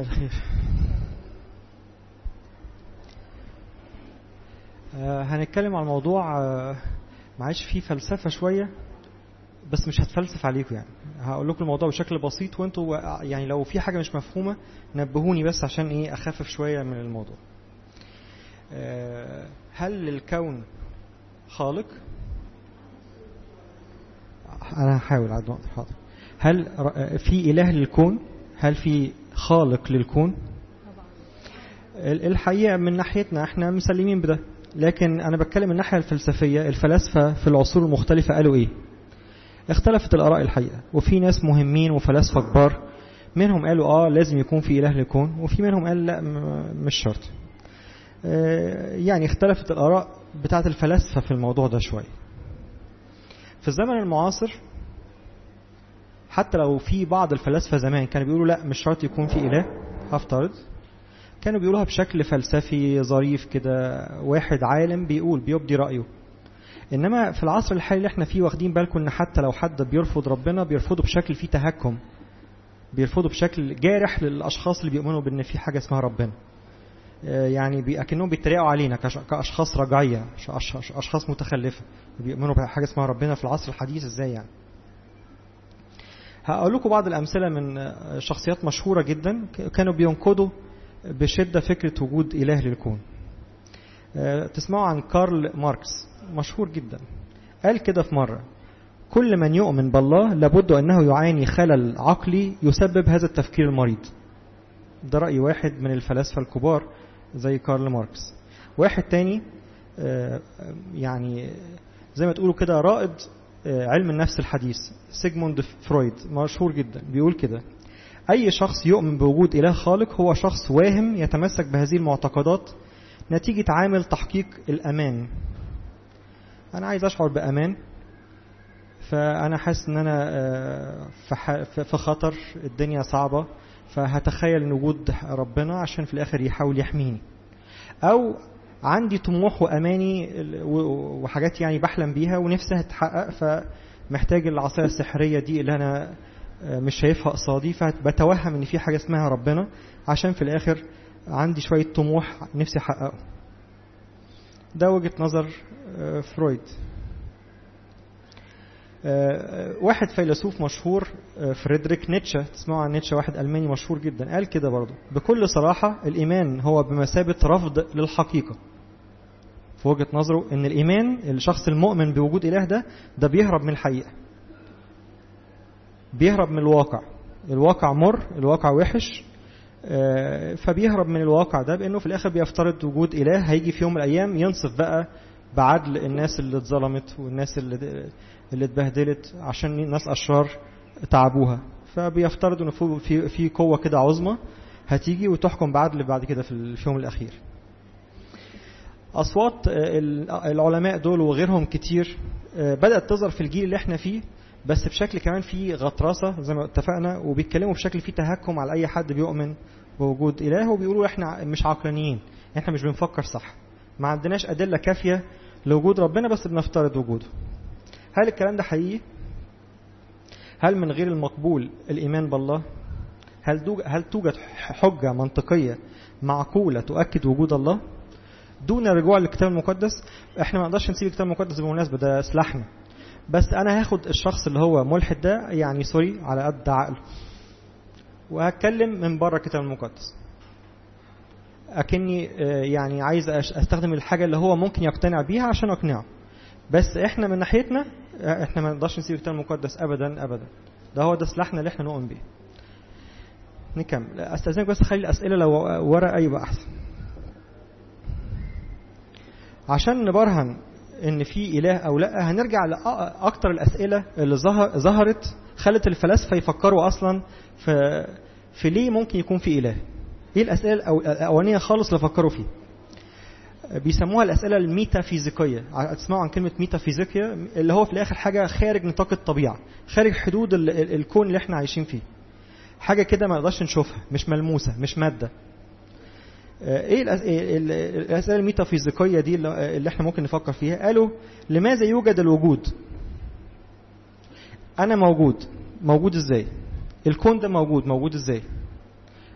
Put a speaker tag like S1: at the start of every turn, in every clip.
S1: مساء الخير آه هنتكلم عن موضوع آه معلش فيه فلسفة شوية بس مش هتفلسف عليكم يعني هقول لكم الموضوع بشكل بسيط وانتوا يعني لو في حاجة مش مفهومة نبهوني بس عشان ايه اخفف شوية من الموضوع آه هل الكون خالق انا هحاول على النقطة حاضر هل في اله للكون هل في خالق للكون الحقيقة من ناحيتنا احنا مسلمين بده لكن انا بتكلم من الناحية الفلسفية الفلاسفة في العصور المختلفة قالوا ايه اختلفت الاراء الحقيقة وفي ناس مهمين وفلاسفة كبار منهم قالوا اه لازم يكون في اله للكون وفي منهم قال لا مش شرط اه يعني اختلفت الاراء بتاعت الفلاسفة في الموضوع ده شوية في الزمن المعاصر حتى لو في بعض الفلاسفة زمان كانوا بيقولوا لا مش شرط يكون في إله هفترض كانوا بيقولوها بشكل فلسفي ظريف كده واحد عالم بيقول بيبدي رأيه إنما في العصر الحالي اللي احنا فيه واخدين بالكم إن حتى لو حد بيرفض ربنا بيرفضه بشكل فيه تهكم بيرفضه بشكل جارح للأشخاص اللي بيؤمنوا بإن في حاجة اسمها ربنا يعني أكنهم بيتريقوا علينا كأشخاص رجعية أشخاص متخلفة بيؤمنوا بحاجة اسمها ربنا في العصر الحديث إزاي يعني هقول لكم بعض الأمثلة من شخصيات مشهورة جدا كانوا بينقضوا بشدة فكرة وجود إله للكون تسمعوا عن كارل ماركس مشهور جدا قال كده في مرة كل من يؤمن بالله لابد أنه يعاني خلل عقلي يسبب هذا التفكير المريض ده رأي واحد من الفلاسفة الكبار زي كارل ماركس واحد تاني يعني زي ما تقولوا كده رائد علم النفس الحديث سيجموند فرويد مشهور جدا بيقول كده أي شخص يؤمن بوجود إله خالق هو شخص واهم يتمسك بهذه المعتقدات نتيجة عامل تحقيق الأمان أنا عايز أشعر بأمان فأنا حاسس إن أنا في خطر الدنيا صعبة فهتخيل إن وجود ربنا عشان في الآخر يحاول يحميني أو عندي طموح واماني وحاجات يعني بحلم بيها ونفسها تتحقق فمحتاج العصايه السحريه دي اللي انا مش شايفها قصادي فبتوهم ان في حاجه اسمها ربنا عشان في الاخر عندي شويه طموح نفسي احققه ده وجهه نظر فرويد واحد فيلسوف مشهور فريدريك نيتشه تسمعوا عن نيتشه واحد ألماني مشهور جدا قال كده برضه بكل صراحة الإيمان هو بمثابة رفض للحقيقة في وجهة نظره ان الإيمان الشخص المؤمن بوجود إله ده ده بيهرب من الحقيقة بيهرب من الواقع الواقع مر الواقع وحش فبيهرب من الواقع ده بأنه في الآخر بيفترض وجود إله هيجي في يوم من الأيام ينصف بقى بعدل الناس اللي اتظلمت والناس اللي اللي اتبهدلت عشان ناس اشرار تعبوها فبيفترضوا ان في في قوه كده عظمى هتيجي وتحكم بعدل بعد كده في اليوم الاخير اصوات العلماء دول وغيرهم كتير بدات تظهر في الجيل اللي احنا فيه بس بشكل كمان فيه غطرسه زي ما اتفقنا وبيتكلموا بشكل فيه تهكم على اي حد بيؤمن بوجود اله وبيقولوا احنا مش عقلانيين احنا مش بنفكر صح ما عندناش ادله كافيه لوجود ربنا بس بنفترض وجوده هل الكلام ده حقيقي هل من غير المقبول الايمان بالله هل هل توجد حجه منطقيه معقوله تؤكد وجود الله دون الرجوع للكتاب المقدس احنا ما نقدرش نسيب الكتاب المقدس بالمناسبه ده سلاحنا بس انا هاخد الشخص اللي هو ملحد ده يعني سوري على قد عقله وهتكلم من بره الكتاب المقدس اكني يعني عايز استخدم الحاجه اللي هو ممكن يقتنع بيها عشان اقنعه بس احنا من ناحيتنا احنا ما نقدرش نسيب الكتاب المقدس ابدا ابدا ده هو ده سلاحنا اللي احنا نؤمن بيه نكمل استاذنك بس خلي الاسئله لو ورا يبقى احسن عشان نبرهن ان في اله او لا هنرجع لاكتر الاسئله اللي ظهرت خلت الفلاسفه يفكروا اصلا في في ليه ممكن يكون في اله ايه الاسئله الاولانيه خالص اللي فكروا فيه بيسموها الاسئله الميتافيزيقيه تسمعوا عن كلمه ميتافيزيقيا اللي هو في الاخر حاجه خارج نطاق الطبيعه خارج حدود الكون اللي احنا عايشين فيه حاجه كده ما نقدرش نشوفها مش ملموسه مش ماده ايه الاسئله الميتافيزيقيه دي اللي احنا ممكن نفكر فيها قالوا لماذا يوجد الوجود انا موجود موجود ازاي الكون ده موجود موجود ازاي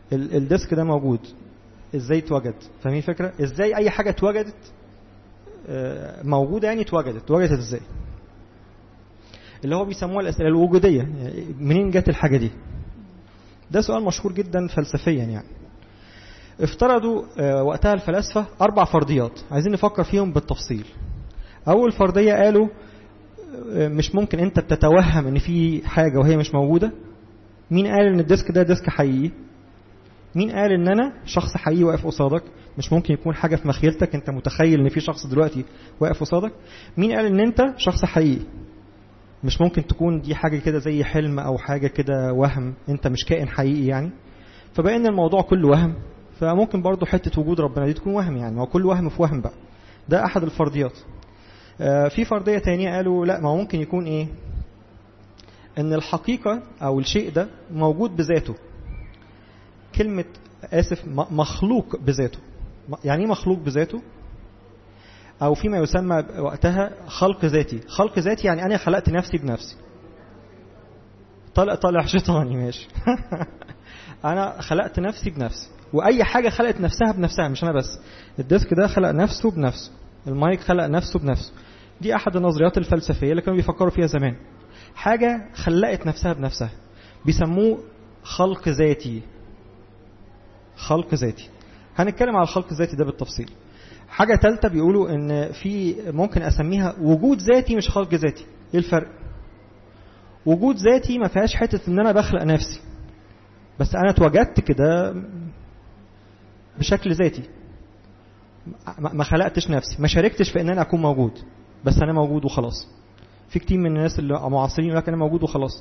S1: الديسك ده موجود ازاي اتوجد فاهمين الفكره ازاي اي حاجه اتوجدت موجوده يعني اتوجدت اتوجدت ازاي اللي هو بيسموها الاسئله الوجوديه يعني منين جت الحاجه دي ده سؤال مشهور جدا فلسفيا يعني افترضوا وقتها الفلاسفه اربع فرضيات عايزين نفكر فيهم بالتفصيل اول فرضيه قالوا مش ممكن انت بتتوهم ان في حاجه وهي مش موجوده مين قال ان الديسك ده ديسك حقيقي مين قال ان انا شخص حقيقي واقف قصادك مش ممكن يكون حاجه في مخيلتك انت متخيل ان في شخص دلوقتي واقف قصادك مين قال ان انت شخص حقيقي مش ممكن تكون دي حاجه كده زي حلم او حاجه كده وهم انت مش كائن حقيقي يعني فبقى الموضوع كله وهم فممكن برضه حته وجود ربنا دي تكون وهم يعني ما هو كل وهم في وهم بقى ده احد الفرضيات آه في فرضيه تانية قالوا لا ما هو ممكن يكون ايه ان الحقيقه او الشيء ده موجود بذاته كلمه اسف مخلوق بذاته يعني ايه مخلوق بذاته او فيما يسمى وقتها خلق ذاتي خلق ذاتي يعني انا خلقت نفسي بنفسي طلع طالع شيطاني ماشي انا خلقت نفسي بنفسي واي حاجه خلقت نفسها بنفسها مش انا بس الديسك ده خلق نفسه بنفسه المايك خلق نفسه بنفسه دي احد النظريات الفلسفيه اللي كانوا بيفكروا فيها زمان حاجه خلقت نفسها بنفسها بيسموه خلق ذاتي خلق ذاتي هنتكلم على الخلق الذاتي ده بالتفصيل حاجة ثالثة بيقولوا ان في ممكن اسميها وجود ذاتي مش خلق ذاتي ايه الفرق وجود ذاتي ما فيهاش حتة ان انا بخلق نفسي بس انا اتوجدت كده بشكل ذاتي ما خلقتش نفسي ما شاركتش في ان انا اكون موجود بس انا موجود وخلاص في كتير من الناس اللي معاصرين يقول لك انا موجود وخلاص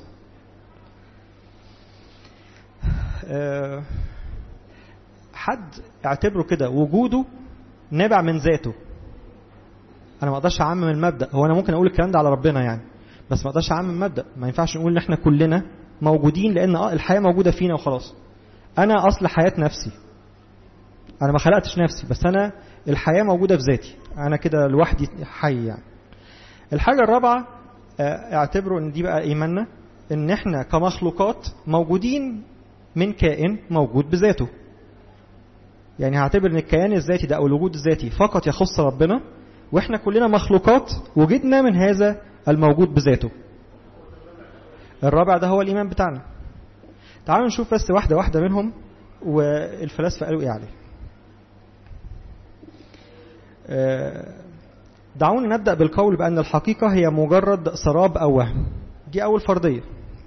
S1: أه حد اعتبره كده وجوده نابع من ذاته انا ما اقدرش اعمم المبدا هو انا ممكن اقول الكلام ده على ربنا يعني بس ما اقدرش اعمم المبدا ما ينفعش نقول ان احنا كلنا موجودين لان اه الحياه موجوده فينا وخلاص انا اصل حياه نفسي انا ما خلقتش نفسي بس انا الحياه موجوده في ذاتي انا كده لوحدي حي يعني الحاجه الرابعه اعتبروا ان دي بقى ايماننا ان احنا كمخلوقات موجودين من كائن موجود بذاته يعني هعتبر ان الكيان الذاتي ده او الوجود الذاتي فقط يخص ربنا واحنا كلنا مخلوقات وجدنا من هذا الموجود بذاته الرابع ده هو الايمان بتاعنا تعالوا نشوف بس واحده واحده منهم والفلاسفه قالوا ايه عليه دعونا نبدا بالقول بان الحقيقه هي مجرد سراب او وهم دي اول فرضيه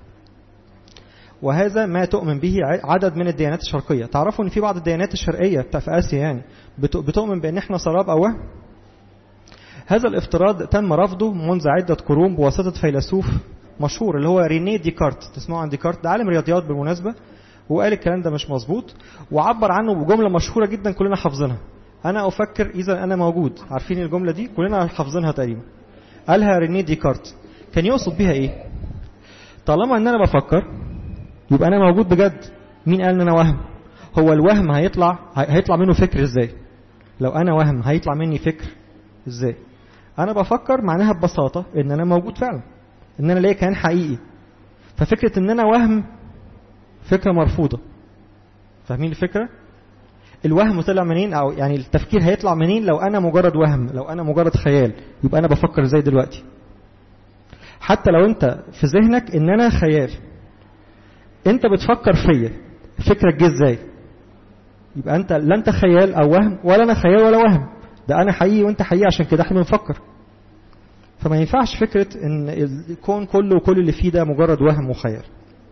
S1: وهذا ما تؤمن به عدد من الديانات الشرقيه تعرفوا ان في بعض الديانات الشرقيه بتاع في اسيا يعني بتؤمن بان احنا سراب او وهم هذا الافتراض تم رفضه منذ عده قرون بواسطه فيلسوف مشهور اللي هو رينيه ديكارت تسمعوا عن ديكارت ده عالم رياضيات بالمناسبه وقال الكلام ده مش مظبوط وعبر عنه بجمله مشهوره جدا كلنا حافظينها انا افكر اذا انا موجود عارفين الجمله دي كلنا حافظينها تقريبا قالها رينيه ديكارت كان يقصد بيها ايه طالما ان انا بفكر يبقى انا موجود بجد مين قال ان انا وهم هو الوهم هيطلع هيطلع منه فكر ازاي لو انا وهم هيطلع مني فكر ازاي انا بفكر معناها ببساطه ان انا موجود فعلا ان انا ليا كيان حقيقي ففكره ان انا وهم فكره مرفوضه فاهمين الفكره الوهم طلع منين او يعني التفكير هيطلع منين لو انا مجرد وهم لو انا مجرد خيال يبقى انا بفكر ازاي دلوقتي حتى لو انت في ذهنك ان انا خيال انت بتفكر فيا فكرك جه ازاي يبقى انت لا انت خيال او وهم ولا انا خيال ولا وهم ده انا حقيقي وانت حقيقي عشان كده احنا بنفكر فما ينفعش فكرة ان الكون كله وكل اللي فيه ده مجرد وهم وخيال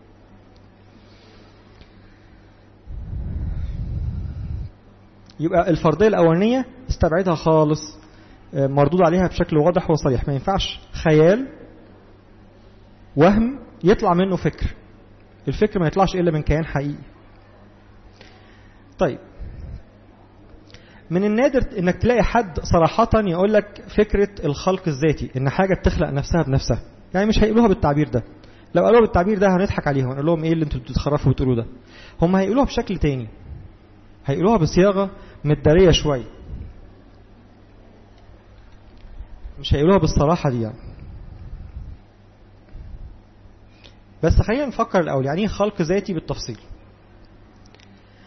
S1: يبقى الفرضية الأولانية استبعدها خالص مردود عليها بشكل واضح وصريح ما ينفعش خيال وهم يطلع منه فكر الفكر ما يطلعش إلا من كيان حقيقي طيب من النادر انك تلاقي حد صراحة يقول لك فكرة الخلق الذاتي ان حاجة بتخلق نفسها بنفسها يعني مش هيقولوها بالتعبير ده لو قالوها بالتعبير ده هنضحك عليهم نقول لهم ايه اللي انتوا بتتخرفوا وتقولوا ده هم هيقولوها بشكل تاني هيقولوها بصياغة مدارية شوية مش هيقولوها بالصراحة دي يعني بس خلينا نفكر الأول يعني ايه خلق ذاتي بالتفصيل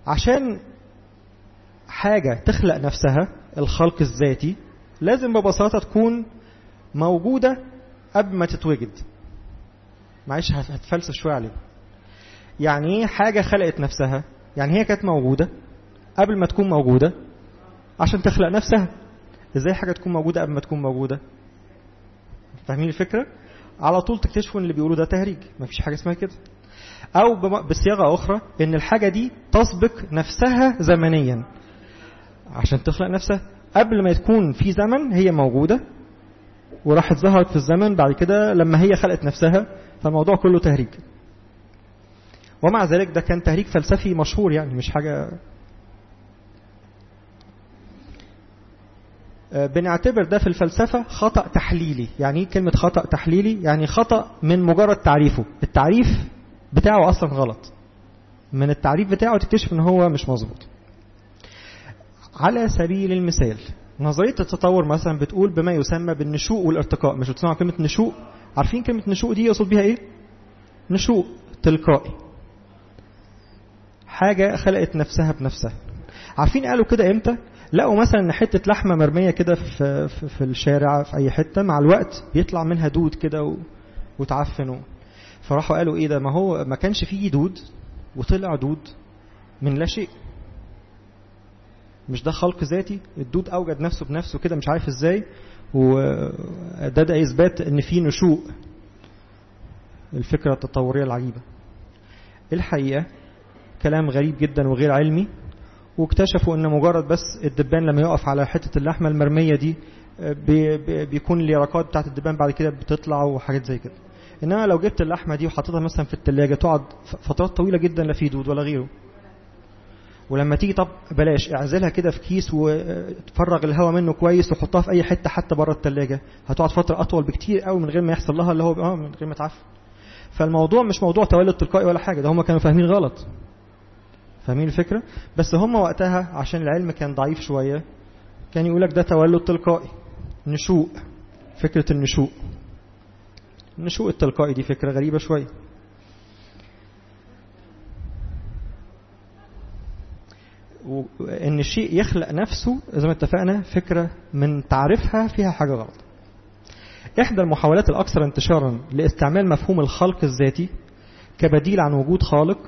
S1: عشان حاجة تخلق نفسها الخلق الذاتي لازم ببساطة تكون موجودة قبل ما تتوجد معلش هتفلسف شوية عليه يعني ايه حاجة خلقت نفسها يعني هي كانت موجودة قبل ما تكون موجودة عشان تخلق نفسها ازاي حاجة تكون موجودة قبل ما تكون موجودة فاهمين الفكرة على طول تكتشفوا ان اللي بيقولوا ده تهريج مفيش حاجة اسمها كده او بصياغة اخرى ان الحاجة دي تسبق نفسها زمنيا عشان تخلق نفسها قبل ما تكون في زمن هي موجودة وراحت ظهرت في الزمن بعد كده لما هي خلقت نفسها فالموضوع كله تهريج ومع ذلك ده كان تهريج فلسفي مشهور يعني مش حاجة بنعتبر ده في الفلسفة خطأ تحليلي يعني ايه كلمة خطأ تحليلي يعني خطأ من مجرد تعريفه التعريف بتاعه أصلا غلط من التعريف بتاعه تكتشف ان هو مش مظبوط على سبيل المثال نظرية التطور مثلا بتقول بما يسمى بالنشوء والارتقاء مش بتسمعوا كلمة نشوء عارفين كلمة نشوء دي يقصد بيها ايه نشوء تلقائي حاجة خلقت نفسها بنفسها عارفين قالوا كده امتى لقوا مثلا حتة لحمة مرمية كده في, في, في الشارع في أي حتة مع الوقت بيطلع منها دود كده و... وتعفن فراحوا قالوا إيه ده ما هو ما كانش فيه دود وطلع دود من لا شيء مش ده خلق ذاتي الدود أوجد نفسه بنفسه كده مش عارف إزاي وده ده إثبات إن في نشوء الفكرة التطورية العجيبة الحقيقة كلام غريب جدا وغير علمي واكتشفوا ان مجرد بس الدبان لما يقف على حتة اللحمة المرمية دي بي بي بيكون اليرقات بتاعت الدبان بعد كده بتطلع وحاجات زي كده انما لو جبت اللحمة دي وحطيتها مثلا في التلاجة تقعد فترات طويلة جدا لا في دود ولا غيره ولما تيجي طب بلاش اعزلها كده في كيس وتفرغ الهواء منه كويس وحطها في اي حتة حتى بره التلاجة هتقعد فترة اطول بكتير قوي من غير ما يحصل لها اللي هو اه من غير ما تعفن فالموضوع مش موضوع تولد تلقائي ولا حاجة ده هم كانوا فاهمين غلط فاهمين الفكرة بس هم وقتها عشان العلم كان ضعيف شوية كان يقول لك ده تولد تلقائي نشوء فكرة النشوء النشوء التلقائي دي فكرة غريبة شوية وان الشيء يخلق نفسه زي ما اتفقنا فكرة من تعريفها فيها حاجة غلط احدى المحاولات الاكثر انتشارا لاستعمال مفهوم الخلق الذاتي كبديل عن وجود خالق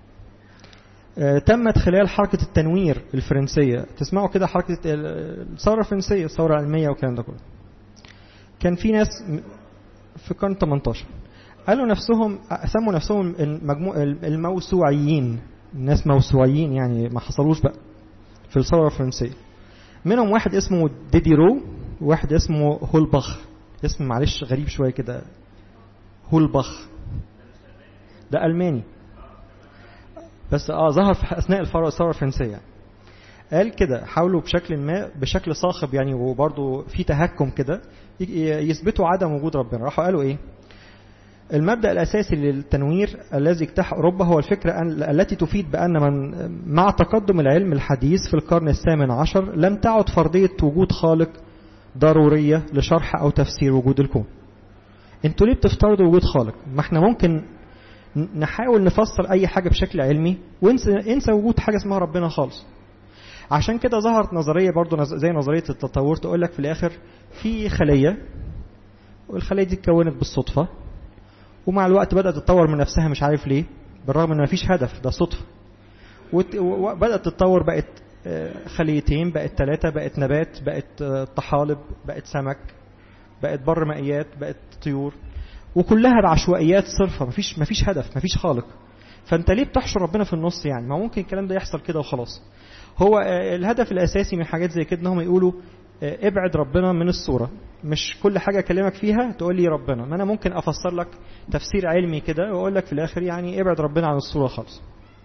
S1: تمت خلال حركة التنوير الفرنسية تسمعوا كده حركة الثورة الفرنسية الثورة العلمية والكلام ده كله كان في ناس في القرن 18 قالوا نفسهم سموا نفسهم المجموع الموسوعيين الناس موسوعيين يعني ما حصلوش بقى في الثورة الفرنسية منهم واحد اسمه ديديرو وواحد اسمه هولبخ اسم معلش غريب شوية كده هولبخ ده ألماني بس اه ظهر في اثناء الثوره الفرنسيه قال كده حاولوا بشكل ما بشكل صاخب يعني وبرضه في تهكم كده يثبتوا عدم وجود ربنا راحوا قالوا ايه المبدا الاساسي للتنوير الذي اجتاح اوروبا هو الفكره أن التي تفيد بان من مع تقدم العلم الحديث في القرن الثامن عشر لم تعد فرضيه وجود خالق ضروريه لشرح او تفسير وجود الكون انتوا ليه بتفترضوا وجود خالق ما احنا ممكن نحاول نفسر اي حاجه بشكل علمي وانسى انسى وجود حاجه اسمها ربنا خالص عشان كده ظهرت نظريه برضو زي نظريه التطور تقول لك في الاخر في خليه والخليه دي اتكونت بالصدفه ومع الوقت بدات تتطور من نفسها مش عارف ليه بالرغم ان مفيش هدف ده صدفه وبدات تتطور بقت خليتين بقت ثلاثه بقت نبات بقت طحالب بقت سمك بقت بر مائيات بقت طيور وكلها بعشوائيات صرفة مفيش مفيش هدف مفيش خالق فانت ليه بتحشر ربنا في النص يعني ما ممكن الكلام ده يحصل كده وخلاص هو الهدف الاساسي من حاجات زي كده ان هم يقولوا ابعد ربنا من الصورة مش كل حاجة اكلمك فيها تقول لي ربنا ما انا ممكن افسر لك تفسير علمي كده واقول لك في الاخر يعني ابعد ربنا عن الصورة خالص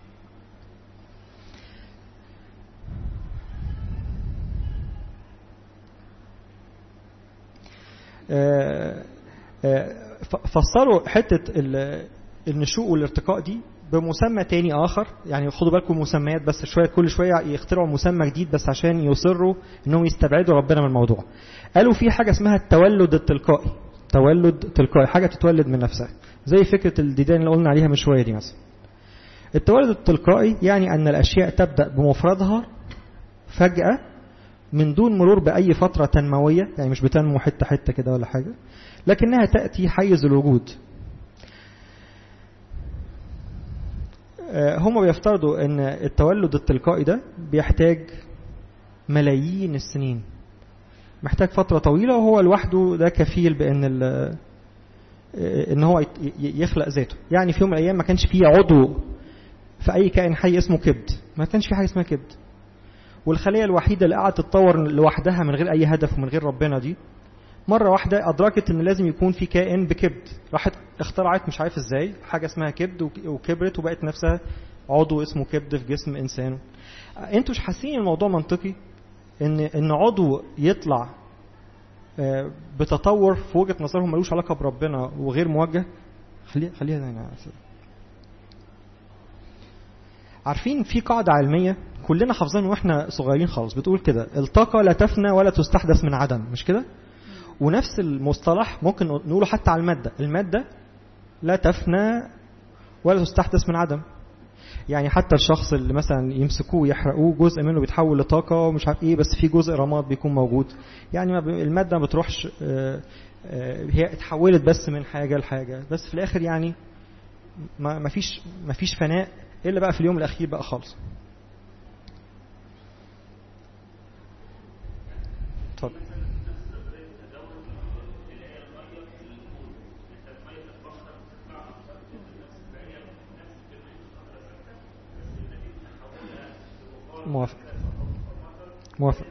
S1: فسروا حتة النشوء والارتقاء دي بمسمى تاني آخر يعني خدوا بالكم مسميات بس شوية كل شوية يخترعوا مسمى جديد بس عشان يصروا انهم يستبعدوا ربنا من الموضوع قالوا في حاجة اسمها التولد التلقائي تولد تلقائي حاجة تتولد من نفسها زي فكرة الديدان اللي قلنا عليها من شوية دي مثلا التولد التلقائي يعني أن الأشياء تبدأ بمفردها فجأة من دون مرور بأي فترة تنموية يعني مش بتنمو حتة حتة كده ولا حاجة لكنها تأتي حيز الوجود هم بيفترضوا ان التولد التلقائي ده بيحتاج ملايين السنين محتاج فترة طويلة وهو لوحده ده كفيل بان ان هو يخلق ذاته يعني في يوم من الايام ما كانش فيه عضو في اي كائن حي اسمه كبد ما كانش في حاجه اسمها كبد والخليه الوحيده اللي قعدت تتطور لوحدها من غير اي هدف ومن غير ربنا دي مره واحده ادركت ان لازم يكون في كائن بكبد راحت اخترعت مش عارف ازاي حاجه اسمها كبد وكبرت وبقت نفسها عضو اسمه كبد في جسم انسان انتوا مش حاسين الموضوع منطقي ان ان عضو يطلع بتطور في وجهه نظرهم ملوش علاقه بربنا وغير موجه خليها خليها هنا عارفين في قاعدة علمية كلنا حافظينها واحنا صغيرين خالص بتقول كده الطاقة لا تفنى ولا تستحدث من عدم مش كده؟ ونفس المصطلح ممكن نقوله حتى على المادة المادة لا تفنى ولا تستحدث من عدم يعني حتى الشخص اللي مثلا يمسكوه يحرقوه جزء منه بيتحول لطاقة ومش عارف ايه بس في جزء رماد بيكون موجود يعني المادة ما بتروحش هي اتحولت بس من حاجة لحاجة بس في الآخر يعني ما فيش ما فيش فناء الا بقى في اليوم الاخير بقى خالص اتفضل موافق موافق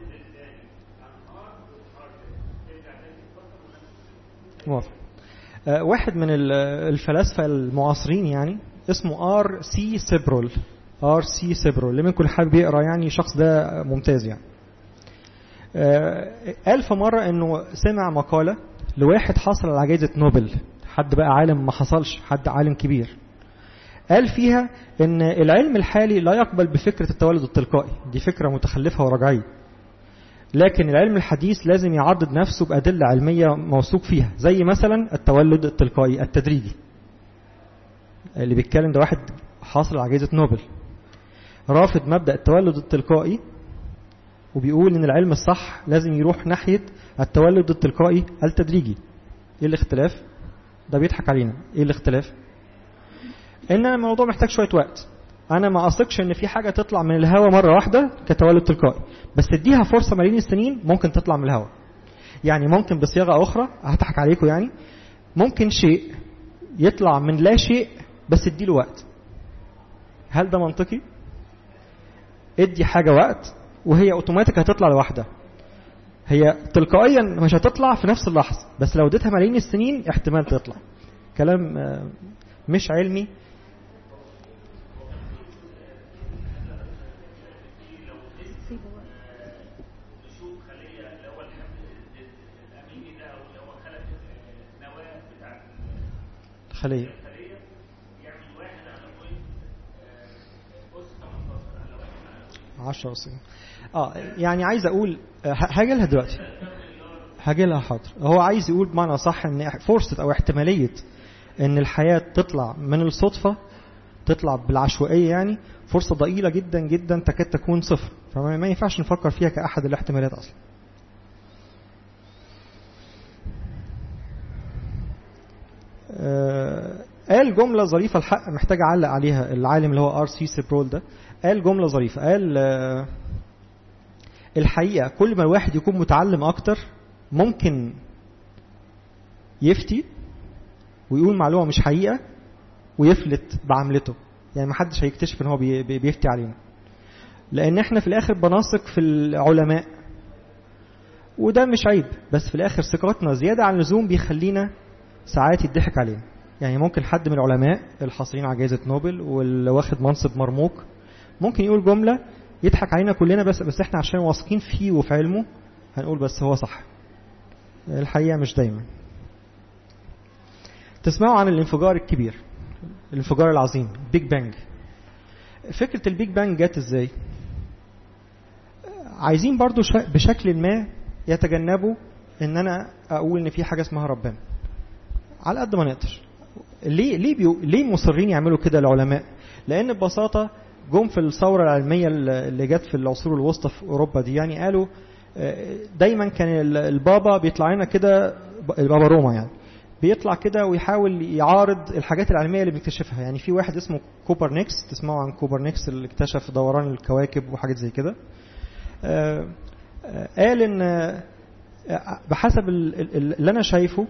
S1: موافق أه واحد من الفلاسفة المعاصرين يعني اسمه ار سي سيبرول ار سي سيبرول اللي منكم حابب يقرا يعني الشخص ده ممتاز يعني آه قال في مرة انه سمع مقالة لواحد حصل على جائزة نوبل حد بقى عالم ما حصلش حد عالم كبير قال فيها ان العلم الحالي لا يقبل بفكرة التولد التلقائي دي فكرة متخلفة ورجعية لكن العلم الحديث لازم يعضد نفسه بأدلة علمية موثوق فيها زي مثلا التولد التلقائي التدريجي اللي بيتكلم ده واحد حاصل على جائزة نوبل رافض مبدأ التولد التلقائي وبيقول ان العلم الصح لازم يروح ناحية التولد التلقائي التدريجي ايه الاختلاف ده بيضحك علينا ايه الاختلاف ان الموضوع محتاج شوية وقت انا ما اثقش ان في حاجة تطلع من الهواء مرة واحدة كتولد تلقائي بس اديها فرصة ملايين السنين ممكن تطلع من الهواء يعني ممكن بصياغة اخرى هضحك عليكم يعني ممكن شيء يطلع من لا شيء بس اديله وقت هل ده منطقي ادي حاجة وقت وهي اوتوماتيك هتطلع لوحدها هي تلقائيا مش هتطلع في نفس اللحظة بس لو اديتها ملايين السنين احتمال تطلع كلام مش علمي خلية عشرة سنين اه يعني عايز اقول هاجي لها دلوقتي هاجي لها حاضر هو عايز يقول بمعنى صح ان فرصة او احتمالية ان الحياة تطلع من الصدفة تطلع بالعشوائية يعني فرصة ضئيلة جدا جدا تكاد تكون صفر فما ينفعش نفكر فيها كأحد الاحتمالات أصلا آه قال جملة ظريفة الحق محتاج أعلق عليها العالم اللي هو ار سي سيبرول ده قال جملة ظريفة قال آه الحقيقة كل ما الواحد يكون متعلم أكتر ممكن يفتي ويقول معلومة مش حقيقة ويفلت بعملته يعني ما حدش هيكتشف ان هو بيفتي علينا لان احنا في الاخر بنثق في العلماء وده مش عيب بس في الاخر ثقتنا زيادة عن اللزوم بيخلينا ساعات يضحك علينا يعني ممكن حد من العلماء الحاصلين على جائزة نوبل واللي واخد منصب مرموق ممكن يقول جملة يضحك علينا كلنا بس بس احنا عشان واثقين فيه وفي علمه هنقول بس هو صح الحقيقة مش دايما تسمعوا عن الانفجار الكبير الانفجار العظيم بيج بانج فكرة البيج بانج جت ازاي عايزين برضو بشكل ما يتجنبوا ان انا اقول ان في حاجة اسمها ربنا على قد ما نقدر ليه ليه بيو ليه مصرين يعملوا كده العلماء لان ببساطه جم في الثوره العلميه اللي جت في العصور الوسطى في اوروبا دي يعني قالوا دايما كان البابا بيطلع لنا كده البابا روما يعني بيطلع كده ويحاول يعارض الحاجات العلميه اللي بيكتشفها يعني في واحد اسمه كوبرنيكس تسمعوا عن كوبرنيكس اللي اكتشف دوران الكواكب وحاجات زي كده قال ان بحسب اللي انا شايفه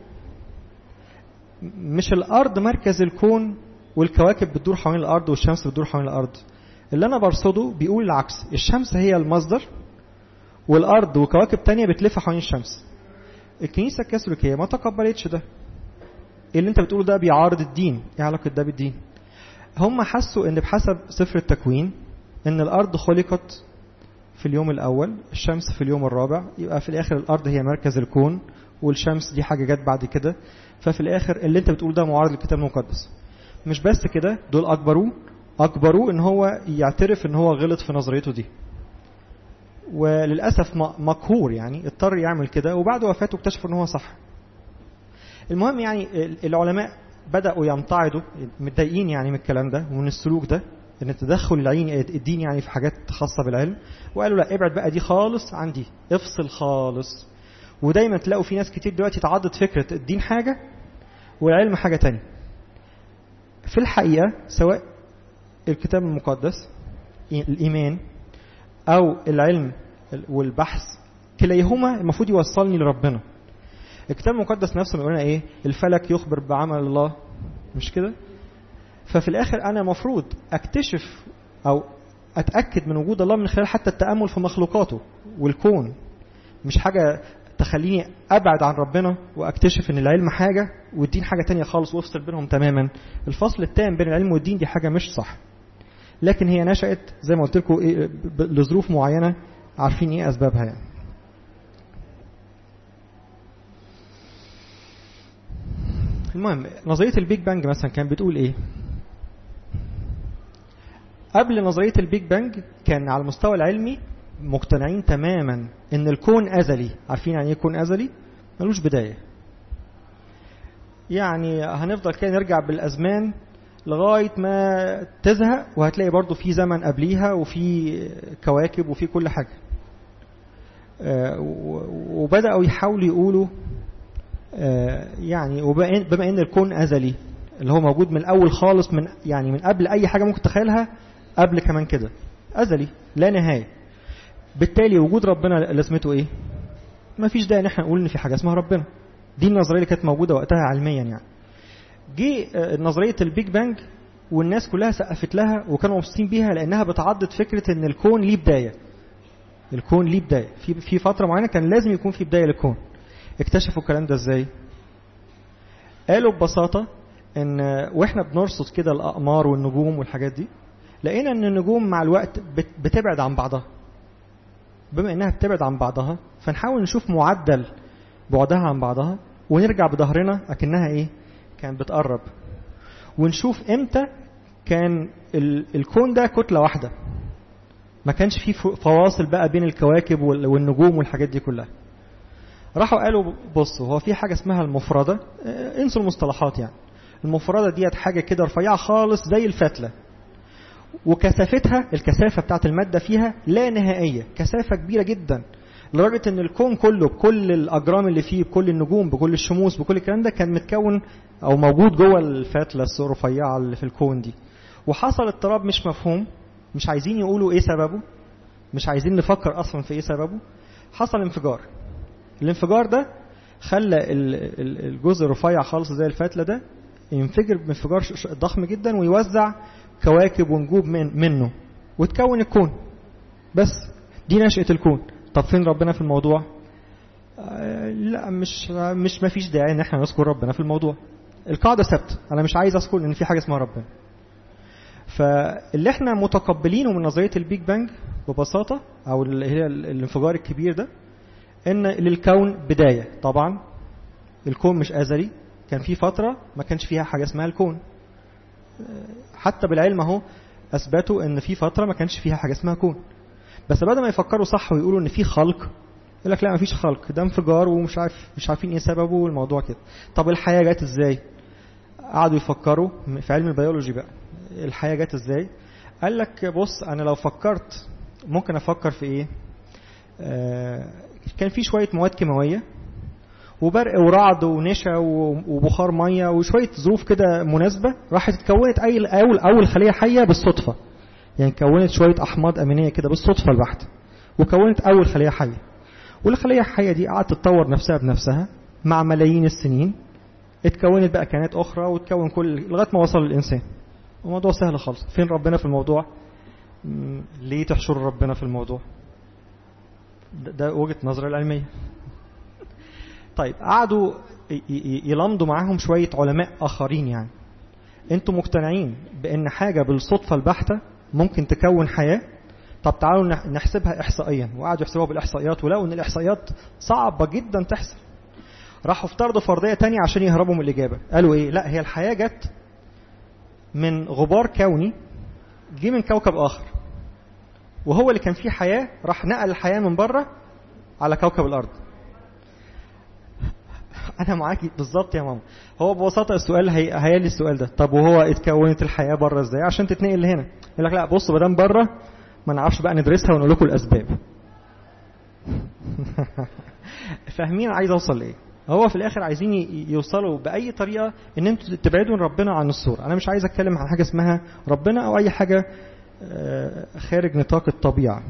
S1: مش الارض مركز الكون والكواكب بتدور حوالين الارض والشمس بتدور حوالين الارض اللي انا برصده بيقول العكس الشمس هي المصدر والارض وكواكب تانية بتلف حوالين الشمس الكنيسة الكاثوليكية ما تقبلتش ده اللي انت بتقوله ده بيعارض الدين ايه علاقة ده بالدين هم حسوا ان بحسب سفر التكوين ان الارض خلقت في اليوم الاول الشمس في اليوم الرابع يبقى في الاخر الارض هي مركز الكون والشمس دي حاجة جت بعد كده ففي الاخر اللي انت بتقوله ده معارض للكتاب المقدس مش بس كده دول اكبروه اكبروه ان هو يعترف ان هو غلط في نظريته دي وللاسف مقهور يعني اضطر يعمل كده وبعد وفاته اكتشفوا ان هو صح المهم يعني العلماء بداوا يمتعضوا متضايقين يعني من الكلام ده ومن السلوك ده ان التدخل العين الدين يعني في حاجات خاصه بالعلم وقالوا لا ابعد بقى دي خالص عن دي افصل خالص ودايما تلاقوا في ناس كتير دلوقتي تعضد فكره الدين حاجه والعلم حاجه تانية في الحقيقه سواء الكتاب المقدس الايمان او العلم والبحث كليهما المفروض يوصلني لربنا الكتاب المقدس نفسه بيقول لنا ايه الفلك يخبر بعمل الله مش كده ففي الاخر انا المفروض اكتشف او اتاكد من وجود الله من خلال حتى التامل في مخلوقاته والكون مش حاجه تخليني ابعد عن ربنا واكتشف ان العلم حاجه والدين حاجه تانية خالص وافصل بينهم تماما الفصل التام بين العلم والدين دي حاجه مش صح لكن هي نشأت زي ما قلت لكم إيه لظروف معينة عارفين ايه اسبابها يعني. المهم نظرية البيج بانج مثلا كان بتقول ايه؟ قبل نظرية البيج بانج كان على المستوى العلمي مقتنعين تماما ان الكون ازلي، عارفين يعني ايه كون ازلي؟ ملوش بداية. يعني هنفضل كده نرجع بالازمان لغاية ما تزهق وهتلاقي برضو في زمن قبليها وفي كواكب وفي كل حاجة وبدأوا يحاولوا يقولوا يعني بما ان الكون أزلي اللي هو موجود من الأول خالص من يعني من قبل أي حاجة ممكن تتخيلها قبل كمان كده أزلي لا نهاية بالتالي وجود ربنا لازمته إيه؟ ما فيش داعي ان احنا نقول ان في حاجه اسمها ربنا دي النظريه اللي كانت موجوده وقتها علميا يعني جه نظريه البيج بانج والناس كلها سقفت لها وكانوا مبسوطين بيها لانها بتعضد فكره ان الكون ليه بدايه الكون ليه بدايه في في فتره معينه كان لازم يكون في بدايه للكون اكتشفوا الكلام ده ازاي قالوا ببساطه ان واحنا بنرصد كده الاقمار والنجوم والحاجات دي لقينا ان النجوم مع الوقت بتبعد عن بعضها بما انها بتبعد عن بعضها فنحاول نشوف معدل بعدها عن بعضها ونرجع بظهرنا اكنها ايه كانت بتقرب ونشوف امتى كان الكون ده كتله واحده ما كانش فيه فواصل بقى بين الكواكب والنجوم والحاجات دي كلها راحوا قالوا بصوا هو في حاجه اسمها المفرده انسوا المصطلحات يعني المفرده ديت حاجه كده رفيعه خالص زي الفتله وكثافتها الكثافه بتاعت الماده فيها لا نهائيه كثافه كبيره جدا لدرجه ان الكون كله بكل الاجرام اللي فيه بكل النجوم بكل الشموس بكل الكلام ده كان متكون او موجود جوه الفتله الرفيعه اللي في الكون دي وحصل اضطراب مش مفهوم مش عايزين يقولوا ايه سببه مش عايزين نفكر اصلا في ايه سببه حصل انفجار الانفجار ده خلى الجزء الرفيع خالص زي الفتله ده ينفجر بانفجار ضخم جدا ويوزع كواكب ونجوم من منه وتكون الكون بس دي نشأة الكون طب فين ربنا في الموضوع آه لا مش مش ما فيش داعي ان احنا نذكر ربنا في الموضوع القاعدة ثابتة انا مش عايز اذكر ان في حاجة اسمها ربنا فاللي احنا متقبلينه من نظرية البيج بانج ببساطة او اللي هي الانفجار الكبير ده ان للكون بداية طبعا الكون مش ازلي كان في فترة ما كانش فيها حاجة اسمها الكون حتى بالعلم اهو اثبتوا ان في فتره ما كانش فيها حاجه اسمها كون بس بدل ما يفكروا صح ويقولوا ان في خلق يقول لك لا ما فيش خلق ده انفجار ومش عارف مش عارفين ايه سببه والموضوع كده طب الحياه جت ازاي قعدوا يفكروا في علم البيولوجي بقى الحياة جت ازاي قال لك بص انا لو فكرت ممكن افكر في ايه آه كان في شوية مواد كيماوية وبرق ورعد ونشا وبخار ميه وشويه ظروف كده مناسبه راحت اتكونت اي اول اول خليه حيه بالصدفه يعني كونت شويه احماض امينيه كده بالصدفه البحته وكونت اول خليه حيه والخليه الحيه دي قعدت تطور نفسها بنفسها مع ملايين السنين اتكونت بقى كائنات اخرى وتكون كل لغايه ما وصل للانسان الموضوع سهل خالص فين ربنا في الموضوع ليه تحشر ربنا في الموضوع ده, ده وجهه نظر العلميه طيب قعدوا يلمضوا معاهم شوية علماء آخرين يعني انتوا مقتنعين بأن حاجة بالصدفة البحتة ممكن تكون حياة طب تعالوا نحسبها إحصائيا وقعدوا يحسبوها بالإحصائيات ولقوا أن الإحصائيات صعبة جدا تحصل راحوا افترضوا فرضية تانية عشان يهربوا من الإجابة قالوا إيه لا هي الحياة جت من غبار كوني جه من كوكب آخر وهو اللي كان فيه حياة راح نقل الحياة من بره على كوكب الأرض انا معاكي بالظبط يا ماما هو ببساطه السؤال هي هيالي السؤال ده طب وهو اتكونت الحياه بره ازاي عشان تتنقل لهنا يقول لك لا بص ما دام بره ما نعرفش بقى ندرسها ونقول لكم الاسباب فاهمين عايز اوصل لايه هو في الاخر عايزين يوصلوا باي طريقه ان انتوا تبعدوا ربنا عن الصوره انا مش عايز اتكلم عن حاجه اسمها ربنا او اي حاجه خارج نطاق الطبيعه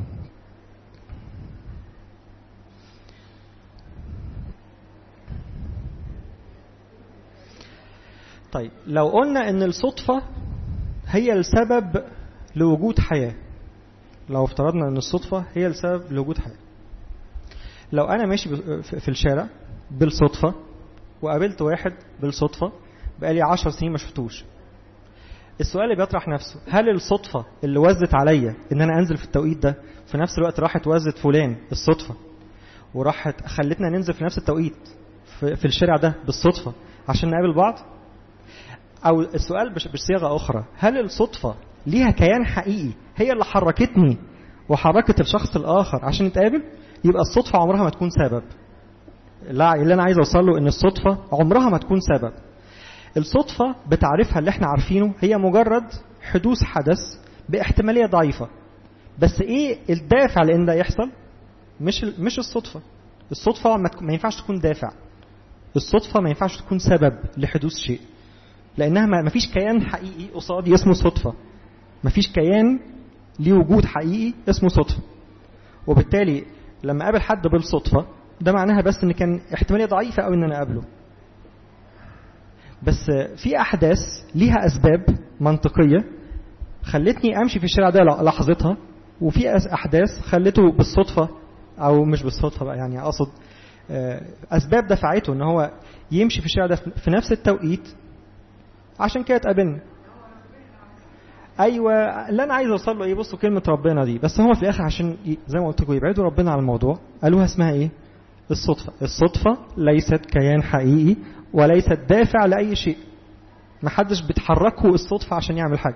S1: طيب لو قلنا ان الصدفة هي السبب لوجود حياة لو افترضنا ان الصدفة هي السبب لوجود حياة لو انا ماشي في الشارع بالصدفة وقابلت واحد بالصدفة بقالي عشر سنين ما شفتوش السؤال اللي بيطرح نفسه هل الصدفة اللي وزت عليا ان انا انزل في التوقيت ده في نفس الوقت راحت وزت فلان الصدفة وراحت خلتنا ننزل في نفس التوقيت في الشارع ده بالصدفة عشان نقابل بعض او السؤال بصيغه اخرى هل الصدفه ليها كيان حقيقي هي اللي حركتني وحركت الشخص الاخر عشان نتقابل يبقى الصدفه عمرها ما تكون سبب لا اللي انا عايز اوصل له ان الصدفه عمرها ما تكون سبب الصدفه بتعريفها اللي احنا عارفينه هي مجرد حدوث حدث باحتماليه ضعيفه بس ايه الدافع لان ده يحصل مش مش الصدفه الصدفه ما ينفعش تكون دافع الصدفه ما ينفعش تكون سبب لحدوث شيء لانها ما فيش كيان حقيقي قصادي اسمه صدفه ما فيش كيان ليه وجود حقيقي اسمه صدفه وبالتالي لما اقابل حد بالصدفه ده معناها بس ان كان احتماليه ضعيفه قوي ان انا اقابله بس في احداث ليها اسباب منطقيه خلتني امشي في الشارع ده لحظتها وفي احداث خلته بالصدفه او مش بالصدفه بقى يعني اقصد اسباب دفعته ان هو يمشي في الشارع ده في نفس التوقيت عشان كده اتقابلنا ايوه اللي انا عايز اوصل له ايه بصوا كلمه ربنا دي بس هو في الاخر عشان زي ما قلت لكم يبعدوا ربنا عن الموضوع قالوها اسمها ايه الصدفه الصدفه ليست كيان حقيقي وليست دافع لاي شيء ما حدش بتحركه الصدفه عشان يعمل حاجه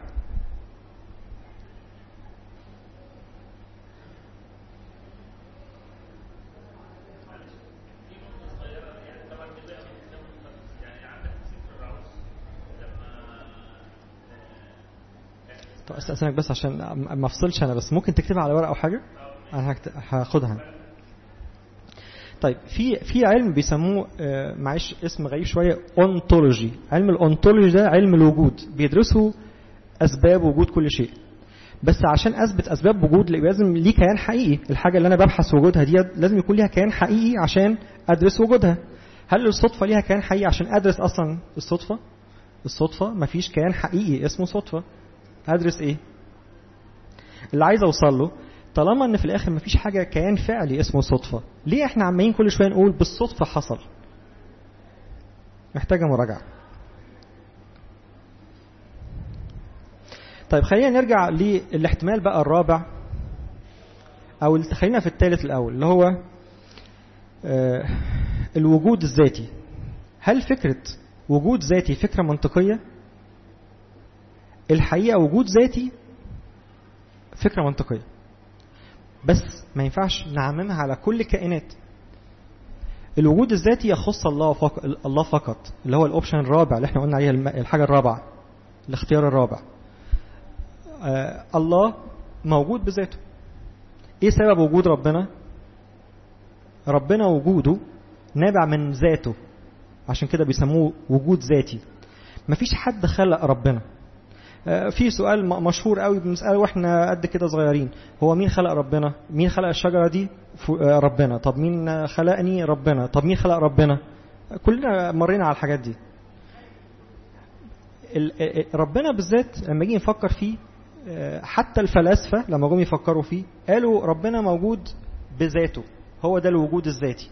S1: طب استاذنك بس عشان ما افصلش انا بس ممكن تكتبها على ورقه او حاجه انا هاخدها طيب في في علم بيسموه معلش اسم غريب شويه اونتولوجي علم الاونتولوجي ده علم الوجود بيدرسوا اسباب وجود كل شيء بس عشان اثبت اسباب وجود لازم ليه كيان حقيقي الحاجه اللي انا ببحث وجودها دي لازم يكون ليها كيان حقيقي عشان ادرس وجودها هل الصدفه ليها كيان حقيقي عشان ادرس اصلا الصدفه الصدفه مفيش كيان حقيقي اسمه صدفه هدرس ايه اللي عايز اوصل له طالما ان في الاخر مفيش حاجه كيان فعلي اسمه صدفه ليه احنا عمالين كل شويه نقول بالصدفه حصل محتاجه مراجعه طيب خلينا نرجع للاحتمال بقى الرابع او خلينا في الثالث الاول اللي هو آه الوجود الذاتي هل فكره وجود ذاتي فكره منطقيه الحقيقة وجود ذاتي فكرة منطقية بس ما ينفعش نعممها على كل الكائنات الوجود الذاتي يخص الله فقط الله فقط اللي هو الاوبشن الرابع اللي احنا قلنا عليها الحاجة الرابعة الاختيار الرابع آه الله موجود بذاته ايه سبب وجود ربنا ربنا وجوده نابع من ذاته عشان كده بيسموه وجود ذاتي مفيش حد خلق ربنا في سؤال مشهور قوي بنساله واحنا قد كده صغيرين هو مين خلق ربنا مين خلق الشجره دي ربنا طب مين خلقني ربنا طب مين خلق ربنا كلنا مرينا على الحاجات دي ربنا بالذات لما نيجي نفكر فيه حتى الفلاسفه لما جم يفكروا فيه قالوا ربنا موجود بذاته هو ده الوجود الذاتي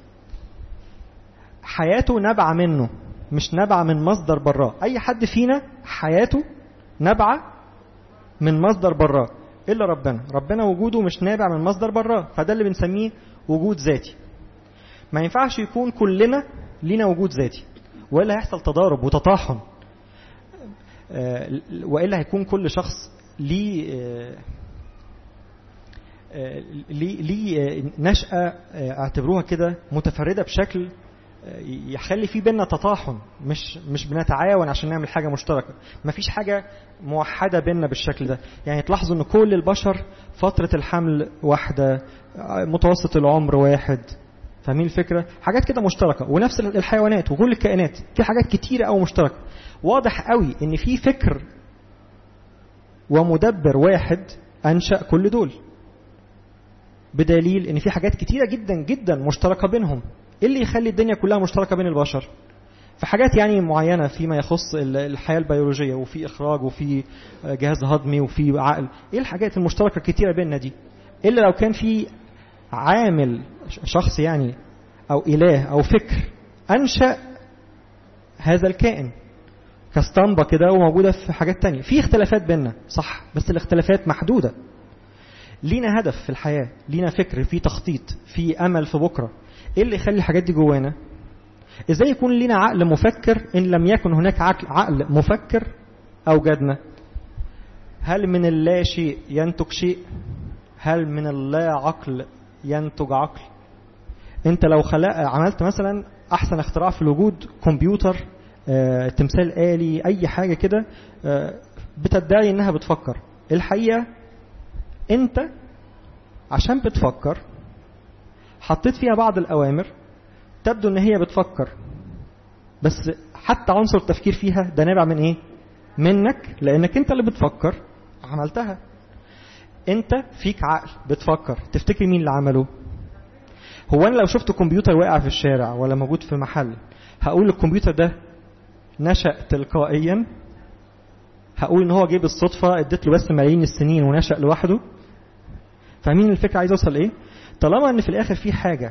S1: حياته نابعه منه مش نابعه من مصدر براه اي حد فينا حياته نابعه من مصدر براه الا ربنا ربنا وجوده مش نابع من مصدر براه فده اللي بنسميه وجود ذاتي ما ينفعش يكون كلنا لينا وجود ذاتي والا هيحصل تضارب وتطاحن والا هيكون كل شخص ليه ليه ليه نشأة اعتبروها كده متفردة بشكل يخلي في بينا تطاحن مش مش بنتعاون عشان نعمل حاجه مشتركه مفيش حاجه موحده بينا بالشكل ده يعني تلاحظوا ان كل البشر فتره الحمل واحده متوسط العمر واحد فاهمين الفكره حاجات كده مشتركه ونفس الحيوانات وكل الكائنات في حاجات كتيره قوي مشتركه واضح قوي ان في فكر ومدبر واحد انشا كل دول بدليل ان في حاجات كتيره جدا جدا مشتركه بينهم ايه اللي يخلي الدنيا كلها مشتركه بين البشر في حاجات يعني معينه فيما يخص الحياه البيولوجيه وفي اخراج وفي جهاز هضمي وفي عقل ايه الحاجات المشتركه الكتيره بيننا دي الا لو كان في عامل شخص يعني او اله او فكر انشا هذا الكائن كاسطمبة كده وموجودة في حاجات تانية في اختلافات بيننا صح بس الاختلافات محدودة لينا هدف في الحياة لينا فكر في تخطيط في أمل في بكرة ايه اللي يخلي الحاجات دي جوانا ازاي يكون لينا عقل مفكر ان لم يكن هناك عقل, عقل مفكر اوجدنا هل من اللا شيء ينتج شيء هل من اللا عقل ينتج عقل انت لو خلق عملت مثلا احسن اختراع في الوجود كمبيوتر آه، تمثال آلي اي حاجة كده آه، بتدعي انها بتفكر الحقيقة انت عشان بتفكر حطيت فيها بعض الأوامر تبدو إن هي بتفكر بس حتى عنصر التفكير فيها ده نابع من إيه؟ منك لأنك أنت اللي بتفكر عملتها أنت فيك عقل بتفكر تفتكر مين اللي عمله؟ هو أنا لو شفت كمبيوتر واقع في الشارع ولا موجود في محل هقول الكمبيوتر ده نشأ تلقائيا هقول ان هو جه بالصدفه اديت له بس ملايين السنين ونشأ لوحده فاهمين الفكره عايز اوصل ايه طالما ان في الاخر في حاجه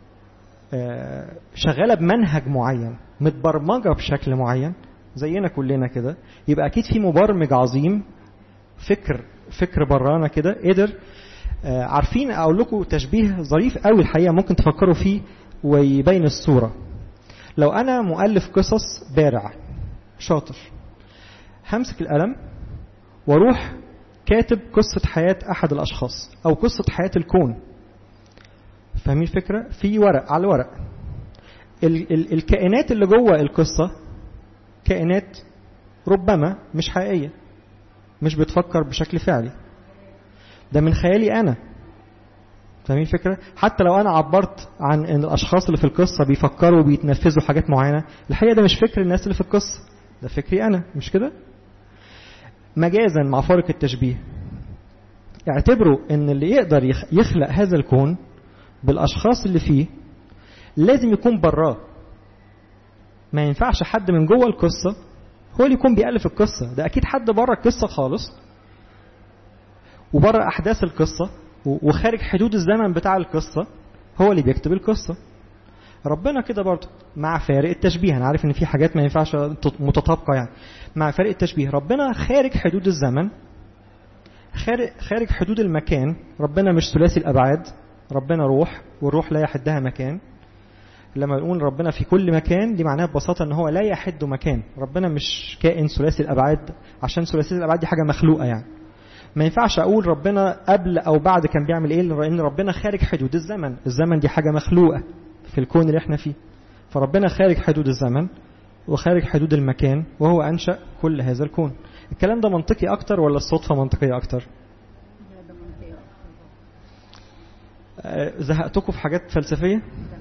S1: شغاله بمنهج معين متبرمجه بشكل معين زينا كلنا كده يبقى اكيد في مبرمج عظيم فكر فكر برانا كده قدر عارفين اقول لكم تشبيه ظريف قوي الحقيقه ممكن تفكروا فيه ويبين الصوره لو انا مؤلف قصص بارع شاطر همسك القلم واروح كاتب قصة حياة أحد الأشخاص أو قصة حياة الكون فاهمين الفكرة؟ في ورق على ورق ال ال الكائنات اللي جوه القصة كائنات ربما مش حقيقية مش بتفكر بشكل فعلي ده من خيالي أنا فاهمين الفكرة؟ حتى لو أنا عبرت عن إن الأشخاص اللي في القصة بيفكروا وبيتنفذوا حاجات معينة الحقيقة ده مش فكر الناس اللي في القصة ده فكري أنا مش كده؟ مجازا مع فارق التشبيه اعتبروا ان اللي يقدر يخلق هذا الكون بالاشخاص اللي فيه لازم يكون براه ما ينفعش حد من جوه القصة هو اللي يكون بيألف القصة ده أكيد حد بره القصة خالص وبره أحداث القصة وخارج حدود الزمن بتاع القصة هو اللي بيكتب القصة ربنا كده برضه مع فارق التشبيه انا عارف ان في حاجات ما ينفعش متطابقه يعني مع فارق التشبيه ربنا خارج حدود الزمن خارج خارج حدود المكان ربنا مش ثلاثي الابعاد ربنا روح والروح لا يحدها مكان لما نقول ربنا في كل مكان دي معناها ببساطه ان هو لا يحد مكان ربنا مش كائن ثلاثي الابعاد عشان ثلاثي الابعاد دي حاجه مخلوقه يعني ما ينفعش اقول ربنا قبل او بعد كان بيعمل ايه لان ربنا خارج حدود الزمن الزمن دي حاجه مخلوقه في الكون اللي احنا فيه فربنا خارج حدود الزمن وخارج حدود المكان وهو أنشأ كل هذا الكون الكلام ده منطقي أكتر ولا الصدفة منطقية أكتر زهقتكم في حاجات فلسفية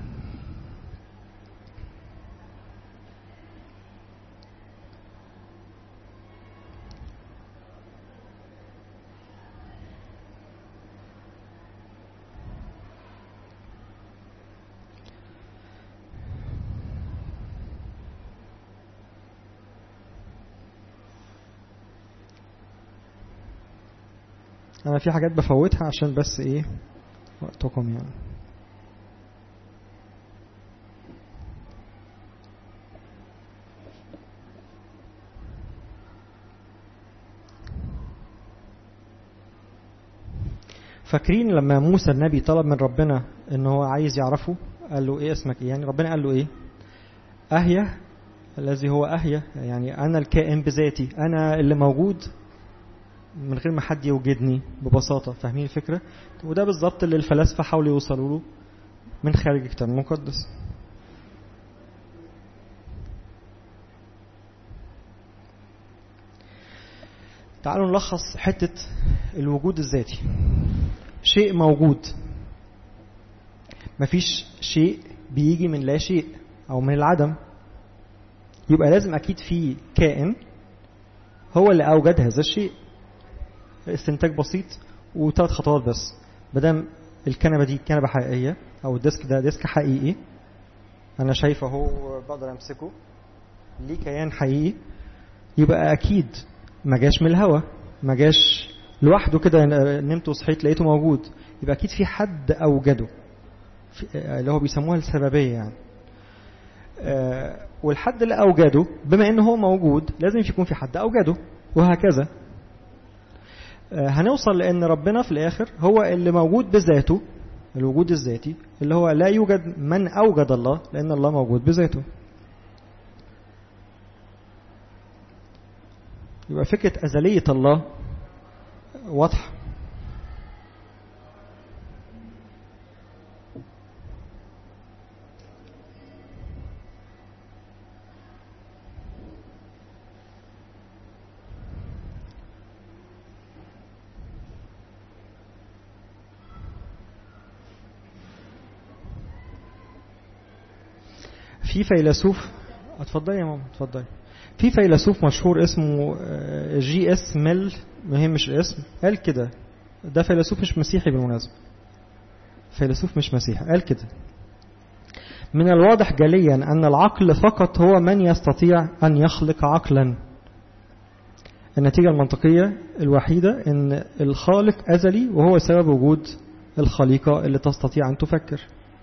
S1: انا في حاجات بفوتها عشان بس ايه وقتكم يعني فاكرين لما موسى النبي طلب من ربنا ان هو عايز يعرفه قال له ايه اسمك ايه يعني ربنا قال له ايه اهيا الذي هو اهيا يعني انا الكائن بذاتي انا اللي موجود من غير ما حد يوجدني ببساطة فاهمين الفكرة وده بالظبط اللي الفلاسفة حاولوا يوصلوا له من خارج الكتاب المقدس تعالوا نلخص حتة الوجود الذاتي شيء موجود مفيش شيء بيجي من لا شيء أو من العدم يبقى لازم أكيد في كائن هو اللي أوجد هذا الشيء استنتاج بسيط وثلاث خطوات بس مادام الكنبه دي كنبه حقيقيه او الديسك ده ديسك حقيقي انا شايفه اهو بقدر امسكه ليه كيان حقيقي يبقى اكيد ما جاش من الهوا ما جاش لوحده كده نمت وصحيت لقيته موجود يبقى اكيد في حد اوجده اللي هو بيسموها السببيه يعني والحد اللي اوجده بما انه هو موجود لازم يكون في حد اوجده وهكذا هنوصل لأن ربنا في الآخر هو اللي موجود بذاته الوجود الذاتي اللي هو لا يوجد من أوجد الله لأن الله موجود بذاته يبقى فكرة أزلية الله واضحة في فيلسوف اتفضلي يا ماما اتفضلي في فيلسوف مشهور اسمه جي اس ميل مهم مش الاسم قال كده ده فيلسوف مش مسيحي بالمناسبة فيلسوف مش مسيحي قال كده من الواضح جليا أن العقل فقط هو من يستطيع أن يخلق عقلا النتيجة المنطقية الوحيدة أن الخالق أزلي وهو سبب وجود الخليقة اللي تستطيع أن تفكر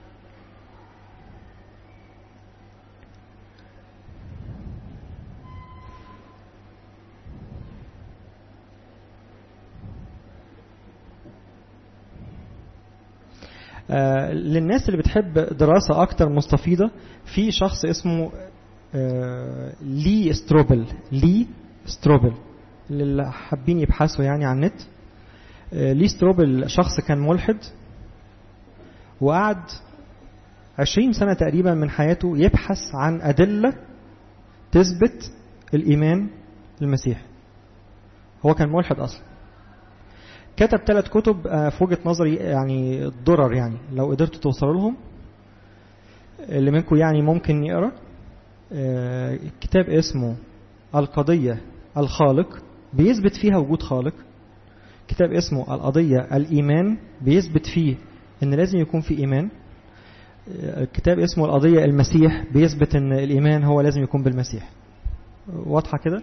S1: آه للناس اللي بتحب دراسة أكتر مستفيضة في شخص اسمه آه لي ستروبل لي ستروبل اللي حابين يبحثوا يعني عن النت آه لي ستروبل شخص كان ملحد وقعد عشرين سنة تقريبا من حياته يبحث عن أدلة تثبت الإيمان المسيحي هو كان ملحد أصلا كتب ثلاث كتب في وجهة نظري يعني ضرر يعني لو قدرتوا توصلوا لهم اللي منكم يعني ممكن يقرا كتاب اسمه القضية الخالق بيثبت فيها وجود خالق كتاب اسمه القضية الإيمان بيثبت فيه إن لازم يكون في إيمان كتاب اسمه القضية المسيح بيثبت إن الإيمان هو لازم يكون بالمسيح واضحة كده؟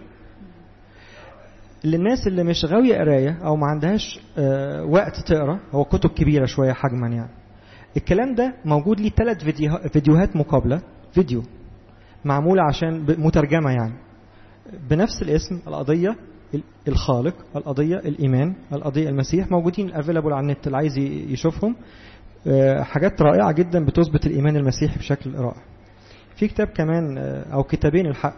S1: للناس اللي مش غاوية قراية أو ما عندهاش وقت تقرا هو كتب كبيرة شوية حجما يعني الكلام ده موجود ليه ثلاث فيديوهات مقابلة فيديو معمولة عشان مترجمة يعني بنفس الاسم القضية الخالق القضية الإيمان القضية المسيح موجودين افيلابل على النت اللي عايز يشوفهم حاجات رائعة جدا بتثبت الإيمان المسيحي بشكل رائع في كتاب كمان أو كتابين الحق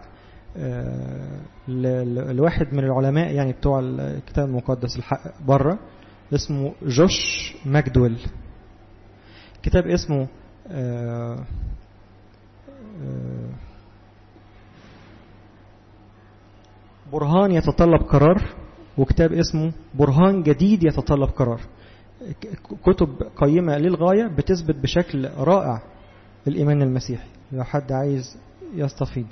S1: لواحد من العلماء يعني بتوع الكتاب المقدس الحق بره اسمه جوش ماجدويل كتاب اسمه برهان يتطلب قرار وكتاب اسمه برهان جديد يتطلب قرار كتب قيمة للغاية بتثبت بشكل رائع الإيمان المسيحي لو حد عايز يستفيد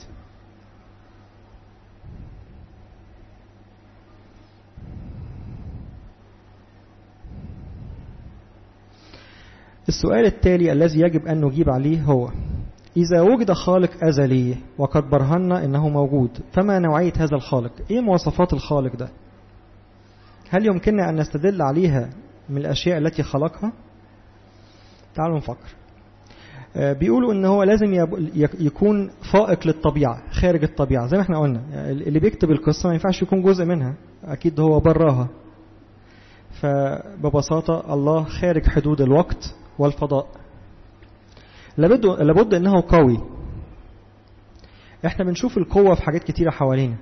S1: السؤال التالي الذي يجب أن نجيب عليه هو إذا وجد خالق أزلي وقد برهنا أنه موجود فما نوعية هذا الخالق إيه مواصفات الخالق ده هل يمكننا أن نستدل عليها من الأشياء التي خلقها تعالوا نفكر بيقولوا ان هو لازم يكون فائق للطبيعة خارج الطبيعة زي ما احنا قلنا اللي بيكتب القصة ما ينفعش يكون جزء منها اكيد هو براها فببساطة الله خارج حدود الوقت والفضاء لابد لابد انه قوي احنا بنشوف القوة في حاجات كتيرة حوالينا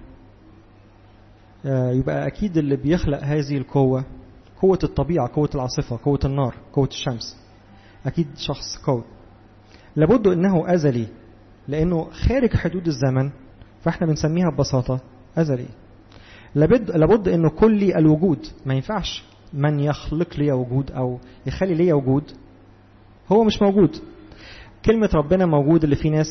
S1: يبقى اكيد اللي بيخلق هذه القوة قوة الطبيعة قوة العاصفة قوة النار قوة الشمس اكيد شخص قوي لابد انه ازلي لانه خارج حدود الزمن فاحنا بنسميها ببساطة ازلي لابد لابد انه كلي الوجود ما ينفعش من يخلق لي وجود او يخلي لي وجود هو مش موجود كلمة ربنا موجود اللي في ناس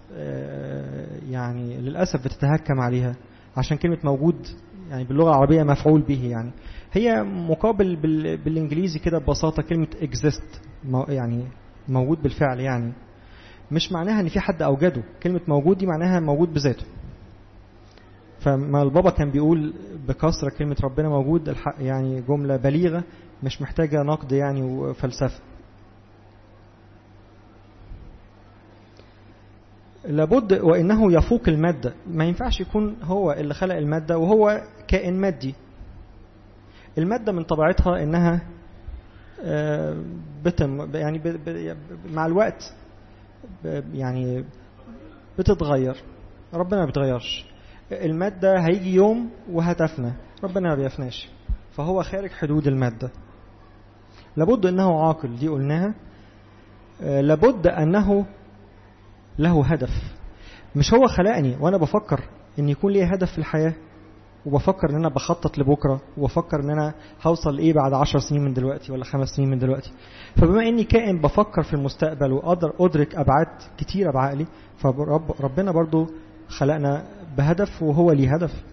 S1: يعني للأسف بتتهكم عليها عشان كلمة موجود يعني باللغة العربية مفعول به يعني هي مقابل بالإنجليزي كده ببساطة كلمة exist يعني موجود بالفعل يعني مش معناها ان في حد اوجده كلمة موجود دي معناها موجود بذاته فما البابا كان بيقول بكثرة كلمة ربنا موجود الحق يعني جملة بليغة مش محتاجة نقد يعني وفلسفة لابد وانه يفوق المادة ما ينفعش يكون هو اللي خلق المادة وهو كائن مادي المادة من طبيعتها انها بتم يعني مع الوقت يعني بتتغير ربنا ما بيتغيرش المادة هيجي يوم وهتفنى ربنا ما بيفناش فهو خارج حدود المادة لابد انه عاقل دي قلناها لابد انه له هدف مش هو خلقني وانا بفكر ان يكون لي هدف في الحياة وبفكر ان انا بخطط لبكره وبفكر ان انا هوصل لايه بعد عشر سنين من دلوقتي ولا خمس سنين من دلوقتي فبما اني كائن بفكر في المستقبل واقدر ادرك ابعاد كتيره بعقلي فربنا برضو خلقنا بهدف وهو ليه هدف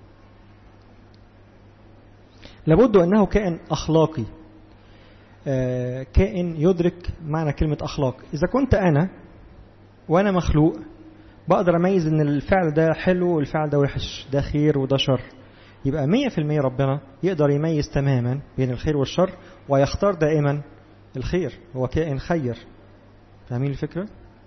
S1: لابد انه كائن اخلاقي كائن يدرك معنى كلمه اخلاق اذا كنت انا وانا مخلوق بقدر اميز ان الفعل ده حلو والفعل ده وحش ده خير وده شر يبقى مية في المية ربنا يقدر يميز تماما بين الخير والشر ويختار دائما الخير هو كائن خير فاهمين الفكرة؟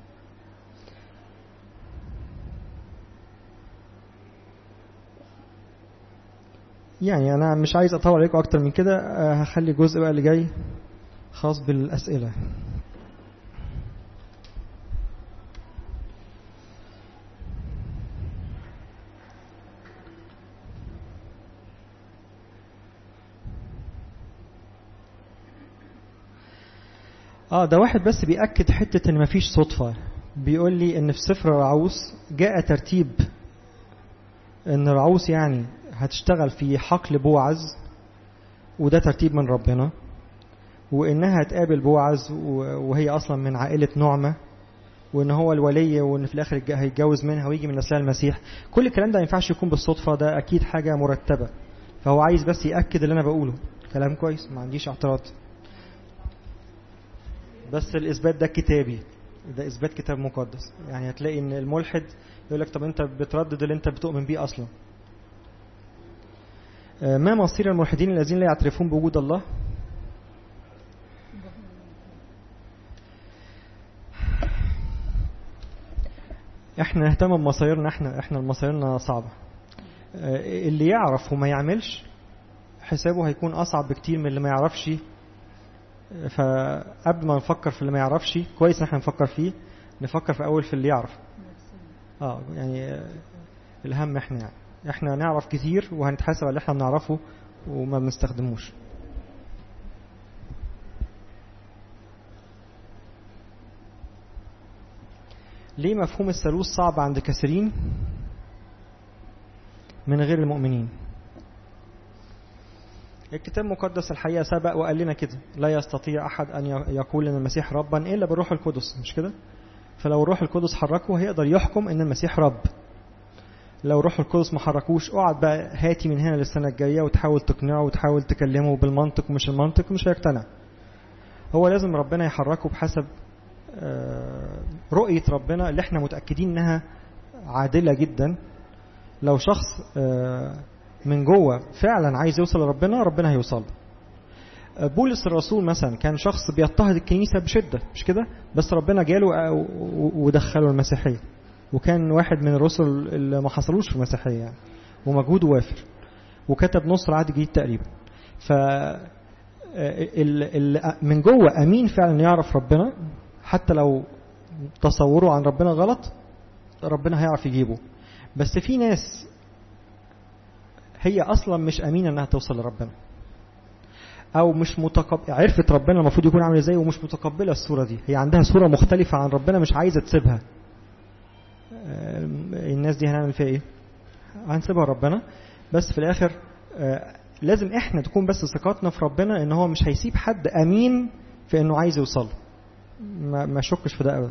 S1: يعني أنا مش عايز أطول عليكم أكتر من كده هخلي جزء بقى اللي جاي خاص بالأسئلة اه ده واحد بس بيأكد حتة ان مفيش صدفة بيقول لي ان في سفر رعوس جاء ترتيب ان رعوس يعني هتشتغل في حقل بوعز وده ترتيب من ربنا وانها هتقابل بوعز وهي اصلا من عائلة نعمة وان هو الولي وان في الاخر هيتجوز منها ويجي من نسلها المسيح كل الكلام ده ما ينفعش يكون بالصدفة ده اكيد حاجة مرتبة فهو عايز بس يأكد اللي انا بقوله كلام كويس ما عنديش اعتراض بس الإثبات ده كتابي ده إثبات كتاب مقدس يعني هتلاقي إن الملحد يقول لك طب أنت بتردد اللي أنت بتؤمن بيه أصلا ما مصير الملحدين الذين لا يعترفون بوجود الله احنا نهتم بمصايرنا احنا احنا مصايرنا صعبه اللي يعرف وما يعملش حسابه هيكون اصعب بكتير من اللي ما يعرفش فقبل ما نفكر في اللي ما يعرفش كويس ان احنا نفكر فيه نفكر في اول في اللي يعرف اه يعني الهم احنا يعني احنا نعرف كتير وهنتحاسب على اللي احنا بنعرفه وما بنستخدموش ليه مفهوم الثالوث صعب عند كثيرين من غير المؤمنين الكتاب المقدس الحقيقة سبق وقال لنا كده لا يستطيع أحد أن يقول أن المسيح ربا إلا بالروح القدس مش كده فلو الروح القدس حركه هيقدر يحكم أن المسيح رب لو الروح القدس ما حركوش اقعد بقى هاتي من هنا للسنة الجاية وتحاول تقنعه وتحاول تكلمه بالمنطق ومش المنطق مش هيقتنع هو لازم ربنا يحركه بحسب رؤية ربنا اللي احنا متأكدين انها عادلة جدا لو شخص من جوه فعلا عايز يوصل لربنا ربنا هيوصل بولس الرسول مثلا كان شخص بيضطهد الكنيسة بشدة مش كده بس ربنا جاله ودخله المسيحية وكان واحد من الرسل اللي ما حصلوش في المسيحية يعني ومجهوده وافر وكتب نص العهد الجديد تقريبا ف من جوه امين فعلا يعرف ربنا حتى لو تصوره عن ربنا غلط ربنا هيعرف يجيبه بس في ناس هي اصلا مش امينه انها توصل لربنا او مش متقب عرفت ربنا المفروض يكون عامل ازاي ومش متقبله الصوره دي هي عندها صوره مختلفه عن ربنا مش عايزه تسيبها الناس دي هنعمل فيها ايه هنسيبها ربنا بس في الاخر لازم احنا تكون بس ثقتنا في ربنا ان هو مش هيسيب حد امين في انه عايز يوصل ما ما شكش في ده ابدا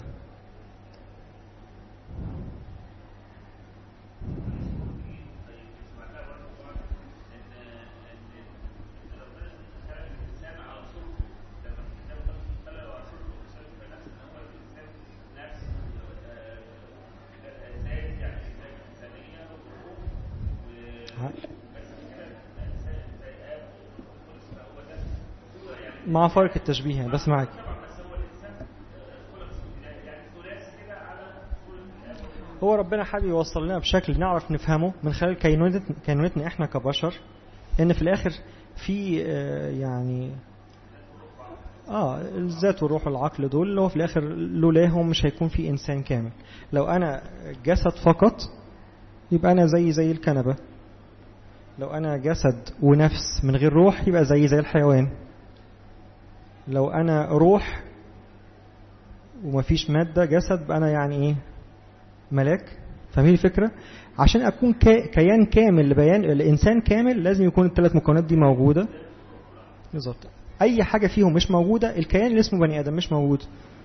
S1: مع فرق التشبيه يعني بس معاك هو ربنا حابب يوصل لنا بشكل نعرف نفهمه من خلال كينونتنا احنا كبشر ان في الاخر في يعني اه الذات والروح والعقل دول اللي هو في الاخر لولاهم مش هيكون في انسان كامل لو انا جسد فقط يبقى انا زي زي الكنبه لو انا جسد ونفس من غير روح يبقى زي زي الحيوان لو انا روح ومفيش ماده جسد انا يعني ايه ملاك فاهمين الفكره عشان اكون كيان كامل لبيان الانسان كامل لازم يكون الثلاث مكونات دي موجوده بالظبط اي حاجه فيهم مش موجوده الكيان اللي اسمه بني ادم مش موجود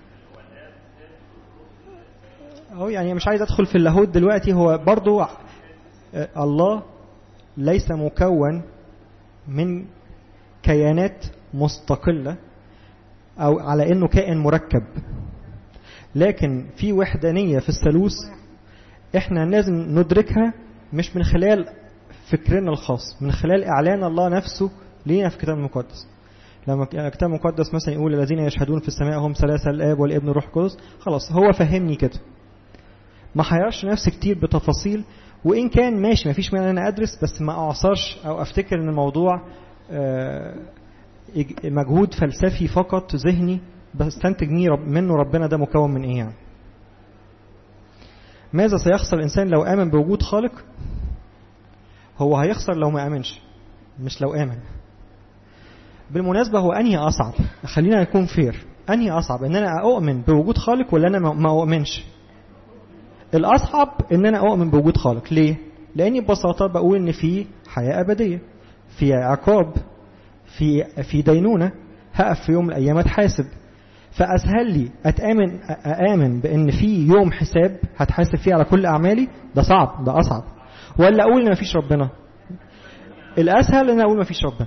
S1: اهو يعني مش عايز ادخل في اللاهوت دلوقتي هو برضو الله ليس مكون من كيانات مستقله او على انه كائن مركب لكن في وحدانيه في الثالوث احنا لازم ندركها مش من خلال فكرنا الخاص من خلال اعلان الله نفسه لينا في الكتاب المقدس لما الكتاب المقدس مثلا يقول الذين يشهدون في السماء هم ثلاثة الآب والابن والروح القدس خلاص هو فهمني كده ما حيرش نفسي كتير بتفاصيل وإن كان ماشي ما فيش مانع أنا أدرس بس ما أعصرش أو أفتكر إن الموضوع مجهود فلسفي فقط ذهني بستنتج منه ربنا ده مكون من إيه يعني ماذا سيخسر الإنسان لو آمن بوجود خالق هو هيخسر لو ما آمنش مش لو آمن بالمناسبة هو أنهي أصعب خلينا نكون فير أنهي أصعب إن أنا أؤمن بوجود خالق ولا أنا ما أؤمنش الأصعب إن أنا أؤمن بوجود خالق ليه لأني ببساطة بقول إن في حياة أبدية في عقاب في في دينونة هقف في يوم من الأيام أتحاسب فأسهل لي أتآمن أآمن بإن في يوم حساب هتحاسب فيه على كل أعمالي ده صعب ده أصعب ولا أقول إن مفيش ربنا الأسهل إن أقول مفيش ربنا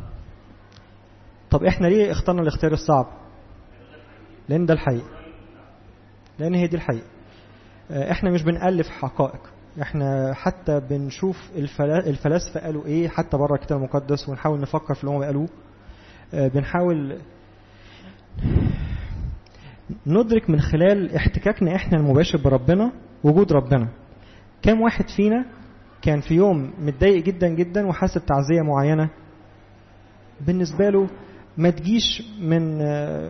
S1: طب إحنا ليه اخترنا الاختيار الصعب لأن ده الحقيقة لأن هي دي الحقيقة إحنا مش بنألف حقائق احنا حتى بنشوف الفلاسفة قالوا ايه حتى بره الكتاب المقدس ونحاول نفكر في اللي هم قالوه بنحاول ندرك من خلال احتكاكنا احنا المباشر بربنا وجود ربنا كم واحد فينا كان في يوم متضايق جدا جدا وحاسس تعزية معينة بالنسبة له ما تجيش من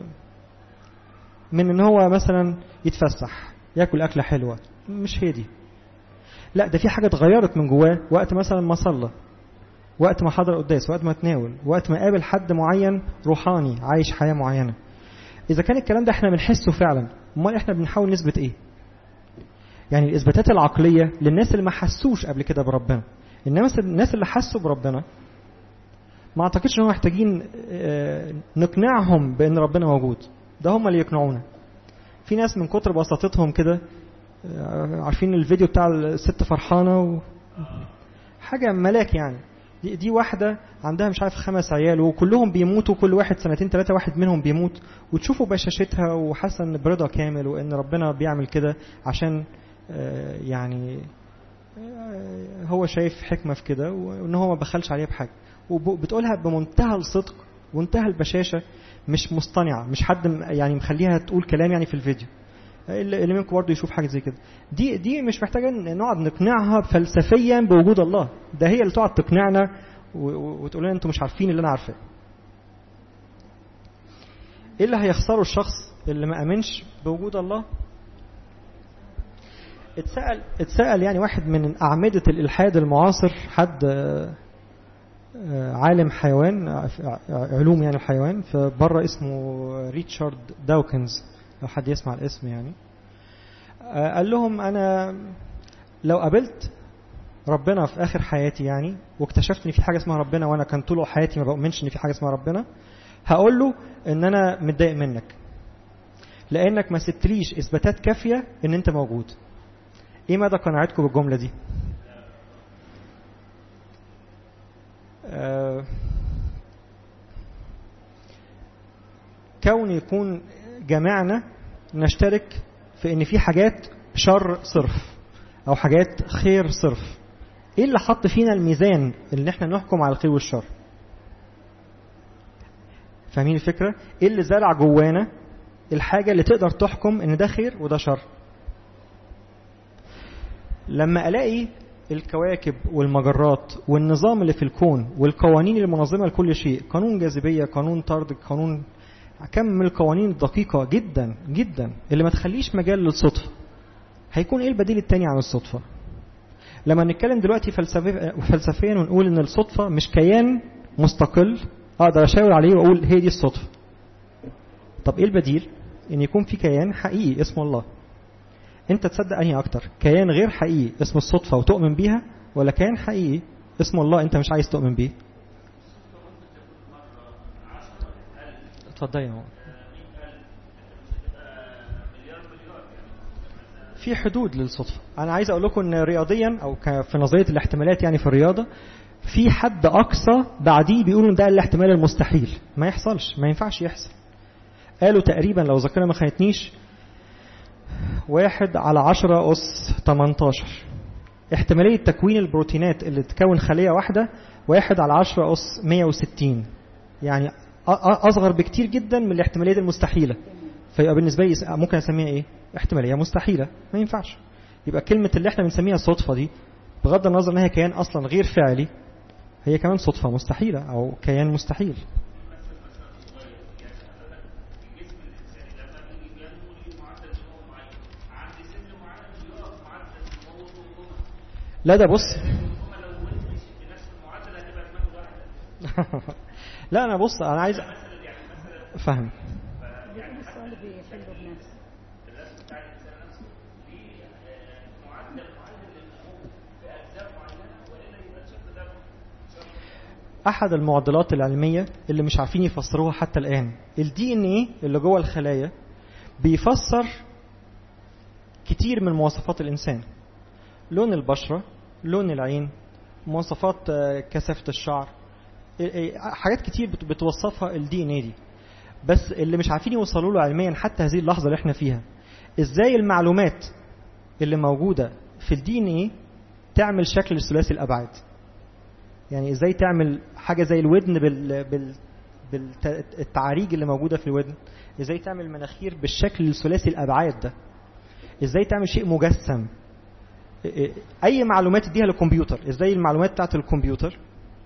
S1: من ان هو مثلا يتفسح ياكل اكله حلوه مش هي دي لا ده في حاجه اتغيرت من جواه وقت مثلا ما صلى وقت ما حضر قداس وقت ما تناول وقت ما قابل حد معين روحاني عايش حياه معينه اذا كان الكلام ده احنا بنحسه فعلا امال احنا بنحاول نثبت ايه يعني الاثباتات العقليه للناس اللي ما حسوش قبل كده بربنا انما الناس اللي حسوا بربنا ما اعتقدش انهم محتاجين نقنعهم بان ربنا موجود ده هم اللي يقنعونا في ناس من كتر بساطتهم كده عارفين الفيديو بتاع الست فرحانه و... حاجه ملاك يعني دي, دي واحده عندها مش عارف خمس عيال وكلهم بيموتوا كل واحد سنتين ثلاثه واحد منهم بيموت وتشوفوا بشاشتها وحاسه ان برضا كامل وان ربنا بيعمل كده عشان يعني هو شايف حكمه في كده وان هو ما بخلش عليها بحاجه وبتقولها بمنتهى الصدق ومنتهى البشاشه مش مصطنعه مش حد يعني مخليها تقول كلام يعني في الفيديو اللي منكم برضه يشوف حاجه زي كده دي دي مش محتاجه نقعد نقنعها فلسفيا بوجود الله ده هي اللي تقعد تقنعنا وتقول لنا انتوا مش عارفين اللي انا عارفاه ايه اللي هيخسره الشخص اللي ما امنش بوجود الله اتسال اتسال يعني واحد من اعمده الالحاد المعاصر حد عالم حيوان علوم يعني الحيوان فبره اسمه ريتشارد داوكنز لو حد يسمع الاسم يعني قال لهم انا لو قابلت ربنا في اخر حياتي يعني واكتشفت ان في حاجه اسمها ربنا وانا كان طول حياتي ما بؤمنش ان في حاجه اسمها ربنا هقول له ان انا متضايق منك لانك ما سبتليش اثباتات كافيه ان انت موجود ايه مدى قناعتكم بالجمله دي آه كون يكون جماعنا نشترك في ان في حاجات شر صرف او حاجات خير صرف ايه اللي حط فينا الميزان اللي احنا نحكم على الخير والشر فاهمين الفكره ايه اللي زرع جوانا الحاجه اللي تقدر تحكم ان ده خير وده شر لما الاقي الكواكب والمجرات والنظام اللي في الكون والقوانين المنظمه لكل شيء قانون جاذبيه قانون طرد قانون كم من القوانين الدقيقة جدا جدا اللي ما تخليش مجال للصدفة هيكون ايه البديل التاني عن الصدفة لما نتكلم دلوقتي فلسفيا ونقول ان الصدفة مش كيان مستقل اقدر اشاور عليه واقول هي دي الصدفة طب ايه البديل ان يكون في كيان حقيقي اسمه الله انت تصدق انهي اكتر كيان غير حقيقي اسمه الصدفة وتؤمن بيها ولا كيان حقيقي اسمه الله انت مش عايز تؤمن بيه اتفضلي يا في حدود للصدفة أنا عايز أقول لكم إن رياضيا أو في نظرية الاحتمالات يعني في الرياضة في حد أقصى بعديه بيقولوا ده الاحتمال المستحيل ما يحصلش ما ينفعش يحصل قالوا تقريبا لو ذاكرة ما خانتنيش واحد على عشرة أس 18 احتمالية تكوين البروتينات اللي تكون خلية واحدة واحد على عشرة أس 160 يعني اصغر بكتير جدا من الاحتماليات المستحيله فيبقى بالنسبه لي ممكن اسميها ايه احتماليه مستحيله ما ينفعش يبقى كلمه اللي احنا بنسميها صدفه دي بغض النظر انها كيان اصلا غير فعلي هي كمان صدفه مستحيله او كيان مستحيل لا ده بص لا انا بص انا عايز فاهم احد المعضلات العلميه اللي مش عارفين يفسروها حتى الان الدي ان ايه اللي جوه الخلايا بيفسر كتير من مواصفات الانسان لون البشره لون العين مواصفات كثافه الشعر حاجات كتير بتوصفها الدي ان اي دي بس اللي مش عارفين يوصلوا له علميا حتى هذه اللحظه اللي احنا فيها ازاي المعلومات اللي موجوده في الدي ان اي تعمل شكل ثلاثي الابعاد يعني ازاي تعمل حاجه زي الودن بال بال بالتعاريج اللي موجوده في الودن ازاي تعمل مناخير بالشكل الثلاثي الابعاد ده ازاي تعمل شيء مجسم اي معلومات تديها للكمبيوتر ازاي المعلومات بتاعت الكمبيوتر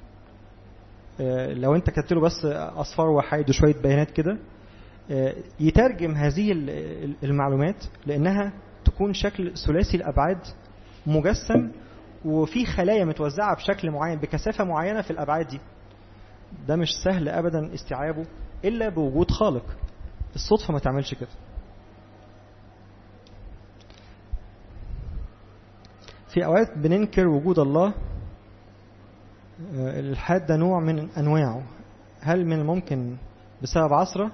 S1: لو انت كتبت له بس اصفار وحيد وشويه بيانات كده يترجم هذه المعلومات لانها تكون شكل ثلاثي الابعاد مجسم وفي خلايا متوزعه بشكل معين بكثافه معينه في الابعاد دي ده مش سهل ابدا استيعابه الا بوجود خالق الصدفه ما تعملش كده في اوقات بننكر وجود الله الإلحاد ده نوع من أنواعه هل من الممكن بسبب عصره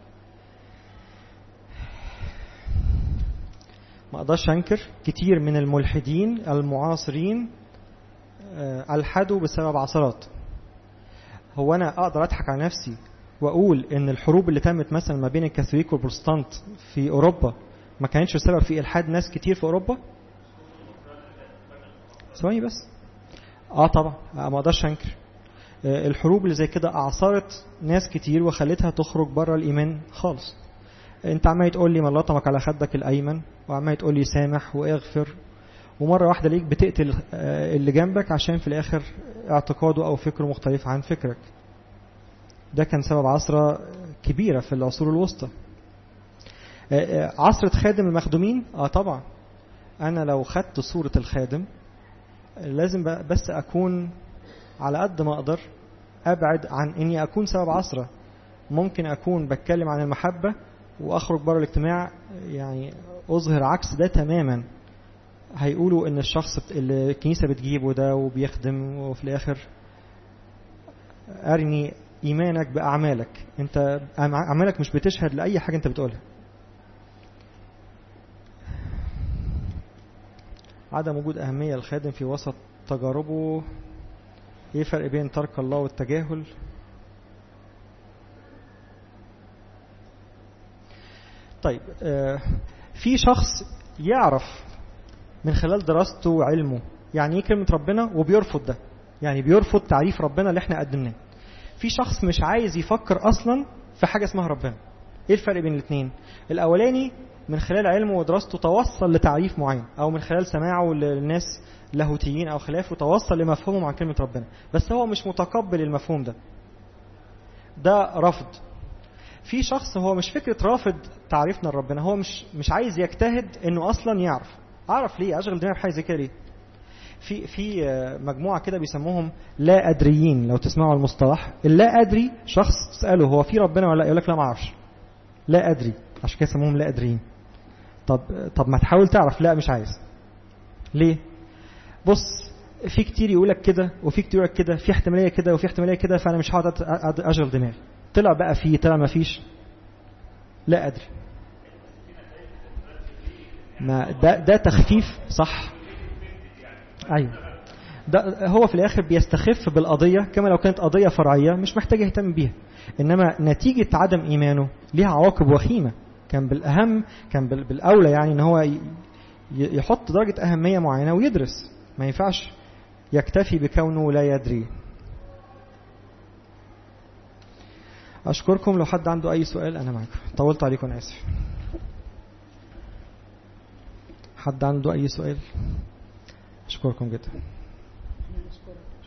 S1: ما أقدرش أنكر كتير من الملحدين المعاصرين ألحدوا بسبب عثرات هو أنا أقدر أضحك على نفسي وأقول إن الحروب اللي تمت مثلا ما بين الكاثوليك والبروتستانت في أوروبا ما كانتش سبب في إلحاد ناس كتير في أوروبا ثواني بس اه طبعا ما اقدرش انكر الحروب اللي زي كده اعصرت ناس كتير وخلتها تخرج بره الايمان خالص انت عمال تقول لي ما لطمك على خدك الايمن وعمال تقول لي سامح واغفر ومره واحده ليك بتقتل اللي جنبك عشان في الاخر اعتقاده او فكره مختلف عن فكرك ده كان سبب عصرة كبيرة في العصور الوسطى عصرة خادم المخدومين اه طبعا انا لو خدت صورة الخادم لازم بس اكون على قد ما اقدر ابعد عن اني اكون سبب عصرة ممكن اكون بتكلم عن المحبة واخرج بره الاجتماع يعني اظهر عكس ده تماما هيقولوا ان الشخص اللي الكنيسة بتجيبه ده وبيخدم وفي الاخر ارني ايمانك باعمالك انت اعمالك مش بتشهد لاي حاجة انت بتقولها عدم وجود أهمية الخادم في وسط تجاربه ايه الفرق بين ترك الله والتجاهل طيب في شخص يعرف من خلال دراسته وعلمه يعني ايه كلمة ربنا وبيرفض ده يعني بيرفض تعريف ربنا اللي احنا قدمناه في شخص مش عايز يفكر اصلا في حاجة اسمها ربنا ايه الفرق بين الاثنين الاولاني من خلال علمه ودراسته توصل لتعريف معين او من خلال سماعه للناس لاهوتيين او خلافه توصل لمفهومه عن كلمه ربنا بس هو مش متقبل المفهوم ده ده رفض في شخص هو مش فكره رافض تعريفنا لربنا هو مش مش عايز يجتهد انه اصلا يعرف اعرف ليه اشغل دماغي بحاجه زي كده ليه في في مجموعه كده بيسموهم لا ادريين لو تسمعوا المصطلح اللا ادري شخص تساله هو في ربنا ولا لا يقول لك لا ما اعرفش لا ادري عشان كده يسموهم لا ادريين طب طب ما تحاول تعرف لا مش عايز ليه بص في كتير يقول لك كده وفي كتير يقول لك كده في احتماليه كده وفي احتماليه كده فانا مش هقعد اشغل دماغي طلع بقى فيه طلع ما فيش لا ادري ما ده ده تخفيف صح ايوه ده هو في الاخر بيستخف بالقضيه كما لو كانت قضيه فرعيه مش محتاج يهتم بيها انما نتيجه عدم ايمانه ليها عواقب وخيمه كان بالاهم كان بالاولى يعني ان هو يحط درجه اهميه معينه ويدرس ما ينفعش يكتفي بكونه لا يدري اشكركم لو حد عنده اي سؤال انا معاكم طولت عليكم انا اسف حد عنده اي سؤال اشكركم جدا